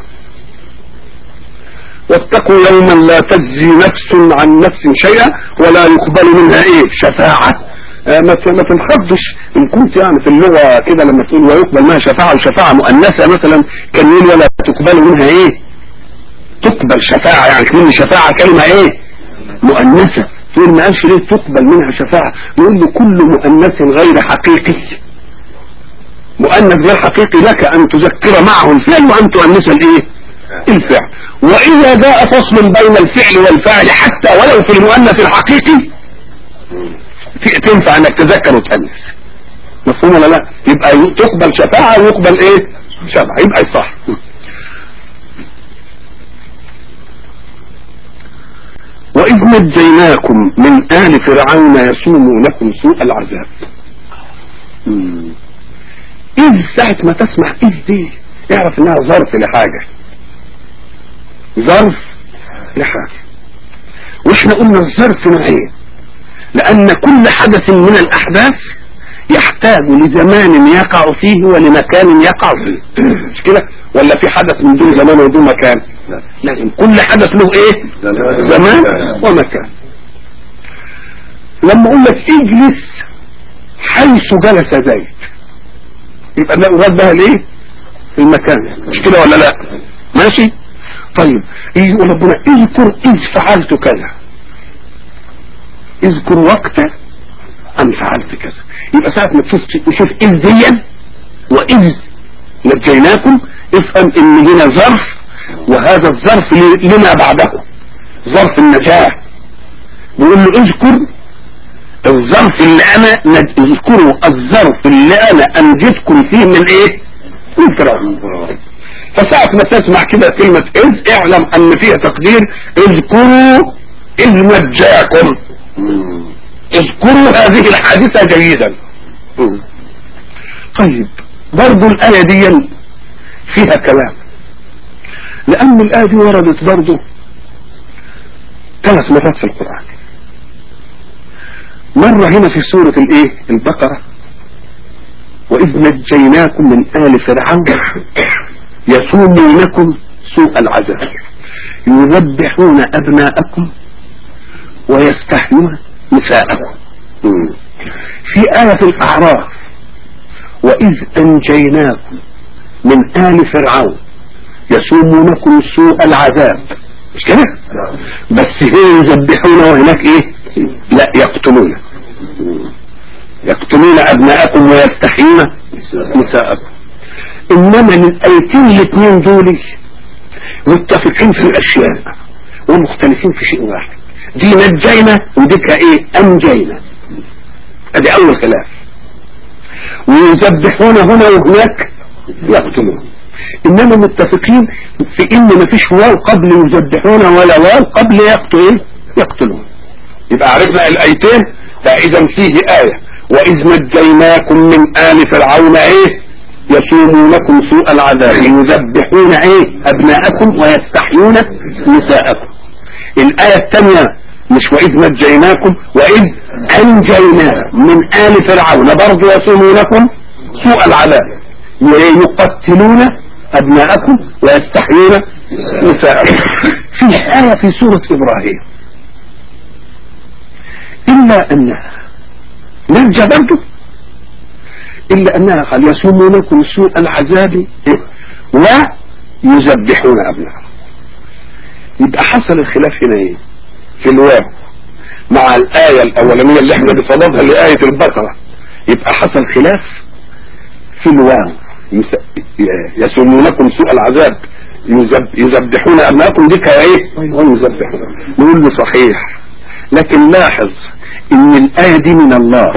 واتقوا يوما لا تجزي نفس عن نفس شيئا ولا يقبل منها ايه شفاعة آه ما ما تنخضش ان كنت يعني في اللغة كده لما تقول ويقبل منها شفاعة وشفاعة مؤنثة مثلا كان يقول ولا تقبل منها ايه تقبل شفاعة يعني كلمة شفاعة كلمة ايه مؤنثة تقول ما قالش ليه تقبل منها شفاعة يقول له كل مؤنث غير حقيقي مؤنث غير حقيقي لك ان تذكر معه الفعل وان تؤنث الايه الفعل واذا جاء فصل بين الفعل والفاعل حتى ولو في المؤنث الحقيقي تنفع انك تذكر وتأنث مفهوم ولا لا يبقى تقبل شفاعة ويقبل ايه شفاعة يبقى صح وإذ نجيناكم من آل فرعون يسومونكم سوء العذاب إذ ساعة ما تسمع إذ دي اعرف انها ظرف لحاجة ظرف لحاجة واحنا قلنا الظرف نوعين لان كل حدث من الاحداث يحتاج لزمان يقع فيه ولمكان يقع فيه مش كده ولا في حدث من دون زمان ودون مكان لازم كل حدث له ايه زمان ومكان لما اقول لك اجلس حيث جلس زيد يبقى ده مراد بها الايه المكان مش كده ولا لا ماشي طيب يقول ربنا اذكر اذ فعلت كذا اذكر وقت ان فعلت كذا يبقى ساعة ما تشوف تشوف اذ ديا واذ نجيناكم افهم ان هنا ظرف وهذا الظرف لما بعده ظرف النجاة بيقول له اذكر الظرف اللي انا نج... اذكروا الظرف اللي انا انجدكم فيه من ايه من فرعون فساعة ما تسمع كده كلمة اذ اعلم ان فيها تقدير اذكروا اذ نجاكم اذكروا هذه الحادثة جيدا طيب برضو الآية دي فيها كلام لأن الآية دي وردت برضو ثلاث مرات في القرآن مرة هنا في سورة الايه البقرة وإذ نجيناكم من آل فرعون يسومونكم سوء العذاب يذبحون أبناءكم ويستحيون نساءكم في آية الأعراف وإذ أنجيناكم من آل فرعون يسومونكم سوء العذاب مش كده بس هنا يذبحون وهناك ايه لا يقتلون يقتلون أبناءكم ويستحيون نساءكم إنما الآيتين الاثنين دول متفقين في الأشياء ومختلفين في شيء واحد دي نجينا وديك ايه انجينا ادي اول خلاف ويذبحون هنا وهناك يقتلون انما متفقين في ان مفيش واو قبل يذبحون ولا واو قبل يقتلون يقتلون يبقى عرفنا الايتين فاذا فيه ايه واذ نجيناكم من ال فرعون ايه يسومونكم سوء العذاب يذبحون ايه ابناءكم ويستحيون نساءكم الآية الثانية مش وإذ نجيناكم وإذ أنجينا من آل فرعون برضو يسومونكم سوء العذاب ويقتلون أبناءكم ويستحيون نساءكم في آية في سورة إبراهيم إلا أنها نرجع برضو إلا أنها قال يسومونكم سوء العذاب و يذبحون ابنائهم يبقى حصل الخلاف هنا ايه في الواو مع الآية الأولانية اللي احنا بصددها لآية البقرة يبقى حصل خلاف في الواو يس- يسمونكم سوء العذاب يذب- يذبحون أبنائكم دي ايه ويذبحون نقول له صحيح لكن لاحظ ان الآية دي من الله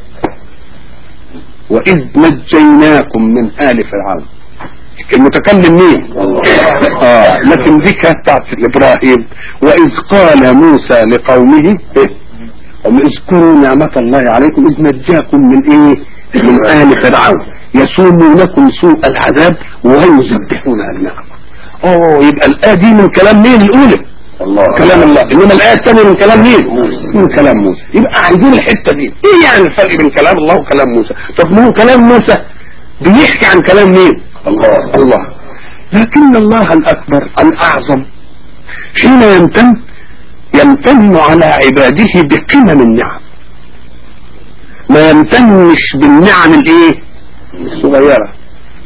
وإذ نجيناكم من آل فرعون المتكلم مين آه لكن دي كانت بتاعت ابراهيم واذ قال موسى لقومه إيه؟ أم اذكروا نعمة الله عليكم اذ نجاكم من ايه من آل فرعون يسومونكم سوء العذاب ويذبحون ابنائكم اه يبقى الآية دي من كلام مين الاولى الله كلام الله انما الآية الثانية من كلام مين من كلام موسى يبقى عايزين الحتة دي ايه يعني الفرق بين كلام الله وكلام موسى طب ما هو كلام موسى بيحكي عن كلام مين الله الله لكن الله الأكبر الأعظم حين يمتن يمتن على عباده بقمم النعم ما يمتنش بالنعم الايه الصغيرة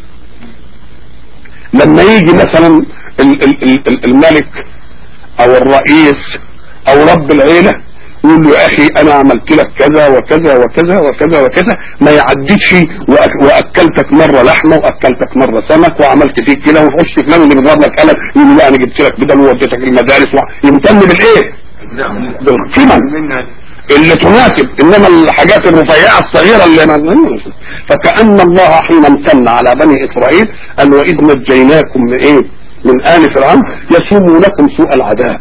لما يجي مثلا ال- ال- ال- ال- الملك او الرئيس او رب العيلة يقول له يا اخي انا عملت لك كذا وكذا وكذا وكذا وكذا ما يعديش وأك- واكلتك مرة لحمة واكلتك مرة سمك وعملت فيك كده وخش فلان اللي بيضرب لك قلم يقول له لا انا جبت لك بدل ووديتك المدارس و- يمتن بالايه بالقمم اللي تناسب انما الحاجات الرفيعة الصغيرة اللي ما فكأن الله حين امتن على بني اسرائيل قال واذ نجيناكم من ايه من آل فرعون يسومونكم سوء العذاب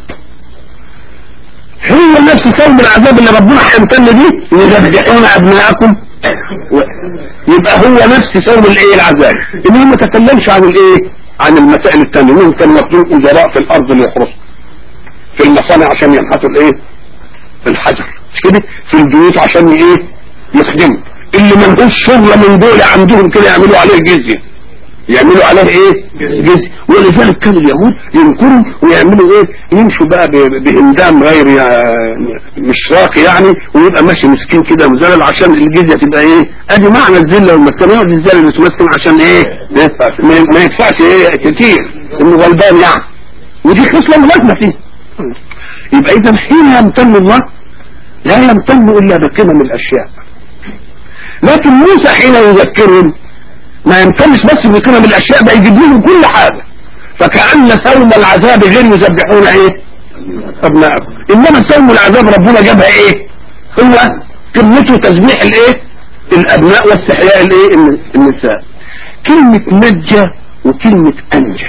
هو نفس سوم العذاب اللي ربنا هيمتن بيه يذبحون ابناءكم و... يبقى هو نفس سوم الايه العذاب انه ما تكلمش عن الايه عن المسائل الثانيه منهم كانوا واخدين اجراء في الارض ليحرسوا في المصانع عشان ينحتوا الايه الحجر مش كده في البيوت عشان ايه يخدموا اللي ملهوش شغله من دول عندهم كده يعملوا عليه جزيه يعملوا عليه ايه جزء ولذلك كان اليهود ينكروا ويعملوا ايه يمشوا بقى ب- بهندام غير يا- مش راقي يعني ويبقى ماشي مسكين كده مذلل عشان الجزية تبقى ايه ادي معنى الذله والمسكنه يقعد الذل المتمسكن عشان ايه ما ما يدفعش ايه كتير انه غلبان يعني ودي خصله ملازمه فيه يبقى اذا حين يمتن الله لا يمتن الا بقمم الاشياء لكن موسى حين يذكرهم ما يمتنش بس بقمم الاشياء ده يجيب لهم كل حاجة فكأن سوم العذاب غير يذبحون ايه ابنائكم انما سوم العذاب ربنا جابها ايه هو قمته تسبيح الايه الابناء واستحياء الايه الن- النساء كلمة نجى وكلمة انجى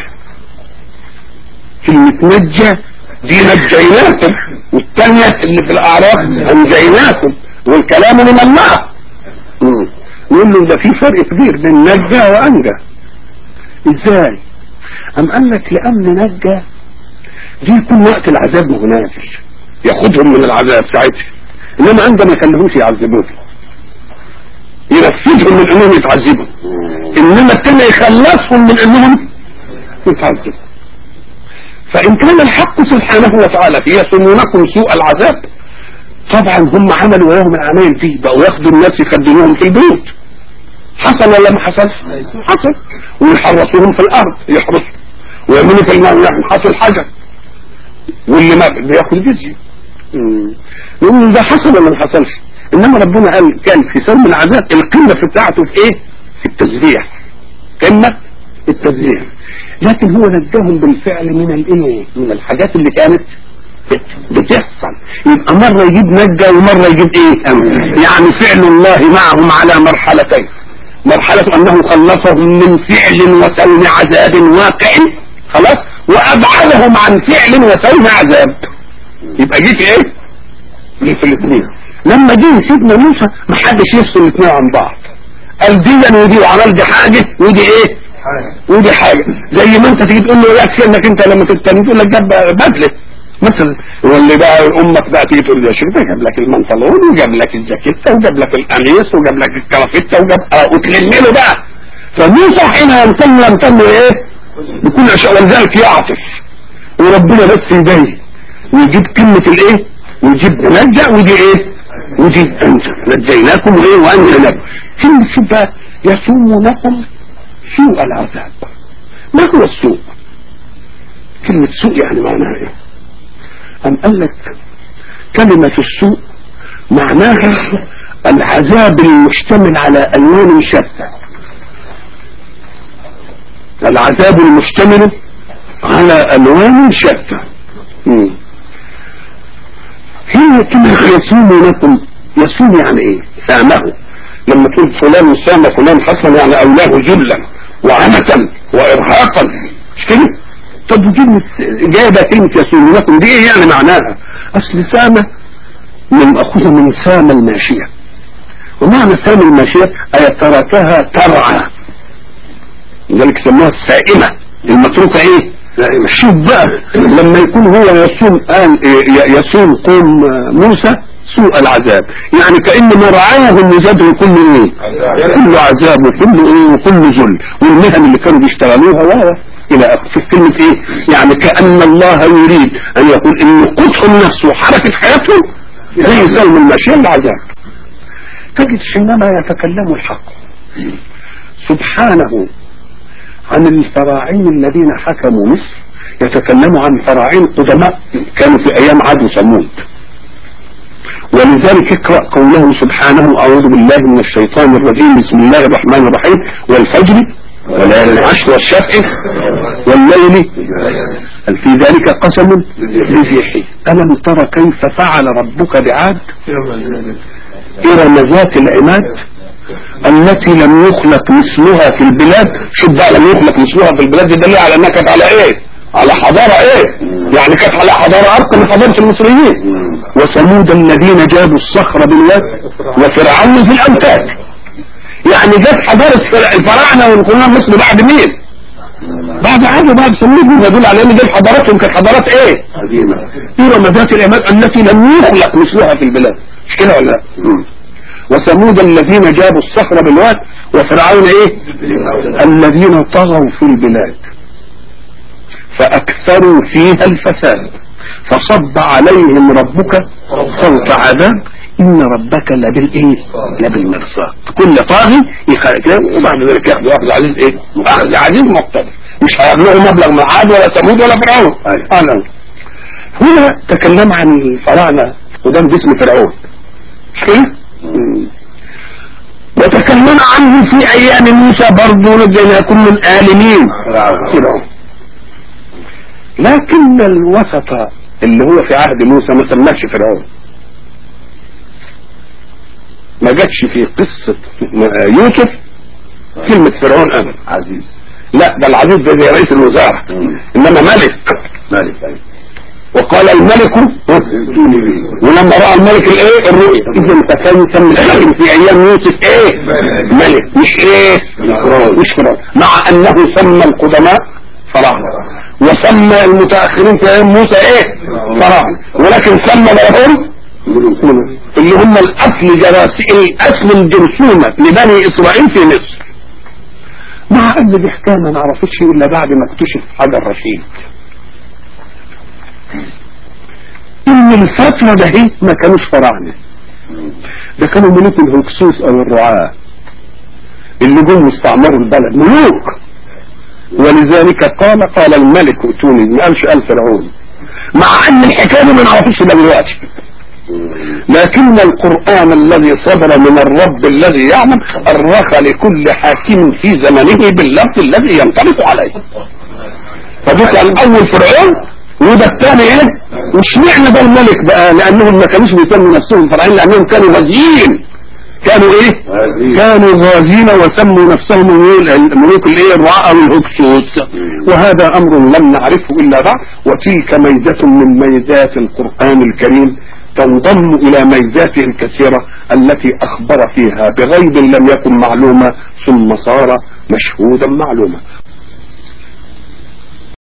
كلمة نجى دي نجيناكم والثانية اللي في الاعراف انجيناكم والكلام من الله مم. نقول له ده في فرق كبير بين نجى وانجى ازاي ام قال لك لان نجى دي يكون وقت العذاب ما هو نازل ياخدهم من العذاب ساعتها انما انجى ما يخليهمش يعذبوه ينفذهم من انهم يتعذبوا انما التاني يخلصهم من انهم يتعذبوا فان كان الحق سبحانه وتعالى يسمونكم سوء العذاب طبعا هم عملوا وياهم العمايل دي بقوا ياخدوا الناس يخدموهم في البيوت حصل ولا ما حصلش حصل ويحرسوهم في الارض يحرسوا ويعملوا في الماء ينحتوا الحجر واللي ما بياخد جزية مم. يقولوا ده حصل ولا ما حصلش انما ربنا قال كان في سلم العذاب القمة في بتاعته في ايه في التسبيح قمة التسبيح لكن هو نجاهم بالفعل من الايه من الحاجات اللي كانت بت- بتحصل يبقى مرة يجيب نجا ومرة يجيب ايه امن يعني فعل الله معهم على مرحلتين مرحلة انه خلصهم من فعل وسوم عذاب واقع خلاص وابعدهم عن فعل وسوم عذاب يبقى جه في ايه جه في الاثنين لما جه سيدنا موسى ما حدش يفصل الاثنين عن بعض قال دي ودي وعمل دي حاجة ودي ايه ودي حاجة زي ما انت تيجي تقول له يكفي انك انت لما تتكلم تقول لك جاب بدلة مثلا واللي بقى امك بقى تيجي تقول له يا شيخ ده جاب لك المنطلون وجاب لك الجاكيته وجاب لك القميص وجاب لك الكرافته وجاب اه وتلم له بقى فموسى حين يمتن يمتن ايه بكل اشياء ولذلك يعطف وربنا بس يبين ويجيب كلمة الايه ويجيب نجا ودي ايه ودي انجا نجيناكم ايه وانجيناكم كلمة بقى يسومونكم سوء العذاب ما هو السوء كلمة سوء يعني معناها ايه أم قال لك كلمة السوء معناها العذاب المشتمل على ألوان شتى العذاب المشتمل على ألوان شتى مم. هي كلمة يسوم لكم يسوم يعني ايه سامه لما تقول فلان سام فلان حسن يعني أولاه ذلا وعنة وإرهاقا مش كده طب كلمة جايبة كلمة يسوم لكم دي ايه يعني معناها أصل سامة من مأخوذة من سام الماشية ومعنى سام الماشية أي تركها ترعى لذلك سموها السائمة المتروكة ايه سائمة شوف بقى لما يكون هو يصوم قال إيه يصوم قوم موسى سوء العذاب يعني كأن ما رعاهم لزاده كل ايه كل عذاب وكل ايه وكل ذل والمهن اللي كانوا بيشتغلوها و الى اخره في كلمة ايه يعني كأن الله يريد ان يقول ان قطعهم نفسه وحركة حياتهم لا يزال من ماشية العذاب تجد حينما يتكلم الحق سبحانه عن الفراعين الذين حكموا مصر يتكلم عن فراعين قدماء كانوا في ايام عاد وثمود ولذلك اقرأ قوله سبحانه أعوذ بالله من الشيطان الرجيم بسم الله الرحمن الرحيم والفجر وليالي العشر والشفع والليل هل في ذلك قسم لذي حين ألم ترى كيف فعل ربك بعاد إرم ذات العماد التي لم يخلق مثلها في البلاد شوف بقى لم يخلق مثلها في البلاد دليل على انها كانت على ايه على حضارة ايه يعني كانت على حضارة ارقى من حضارة المصريين وثمود الذين جابوا الصخر بالواد وفرعون في الامتاد يعني جت حضارة الفراعنة والقرون مصر بعد مين بعد عاد وبعد ثمود يدل على ان دي حضاراتهم كانت حضارات ايه إرم ذات العماد التي لم يخلق مثلها في البلاد مش كده ولا لا وثمود الذين جابوا الصخر بالواد وفرعون ايه الذين طغوا في البلاد فاكثروا فيها الفساد فصب عليهم ربك صوت عذاب ان ربك لبالايه لبالمرصاد كل طاغي يخرج وبعد ذلك ياخذ اخذ عزيز ايه اخذ عزيز مقتدر مش هيبلغوا مبلغ من عاد ولا ثمود ولا فرعون اهلا هنا تكلم عن الفراعنه قدام جسم فرعون مش كده وتكلم عنه في ايام موسى برضه نجيناكم من آل مين فرعون لكن الوسط اللي هو في عهد موسى ما سماش فرعون ما جاتش في قصة يوسف كلمة فرعون أنا عزيز لا ده العزيز ده زي رئيس الوزراء إنما ملك مالك وقال الملك ولما رأى الملك الايه الرؤيا اذا فكان يسمي الحاكم في ايام يوسف ايه ملك مش ايه مش فرعون مع انه سمى القدماء فراعنه وسمى المتاخرين في ايام موسى ايه فراعنه ولكن سمى لهم اللي هم الاصل جراسي الاصل الجرثومه لبني اسرائيل في مصر مع ان دي حكايه ما نعرفتش الا بعد ما اكتشف حجر رشيد ان الفترة ده هي ما كانوش فراعنة ده كانوا ملوك الهكسوس او الرعاة اللي جم استعمروا البلد ملوك ولذلك قال قال الملك ائتوني ما قالش قال فرعون مع ان الحكايه دي ما نعرفش ده دلوقتي لكن القرآن الذي صدر من الرب الذي يعلم أرخ لكل حاكم في زمنه باللفظ الذي ينطلق عليه فده كان أول فرعون وده الثاني ايه مش معنى ده الملك بقى لانهم ما كانوش بيسموا نفسهم فرعين لانهم كانوا غازيين كانوا ايه غازيين. كانوا غازين وسموا نفسهم الملوك الايه الرعاء والهكسوس وهذا امر لم نعرفه الا بعد وتلك ميزة من ميزات القرآن الكريم تنضم الى ميزاته الكثيرة التي اخبر فيها بغيب لم يكن معلومة ثم صار مشهودا معلوما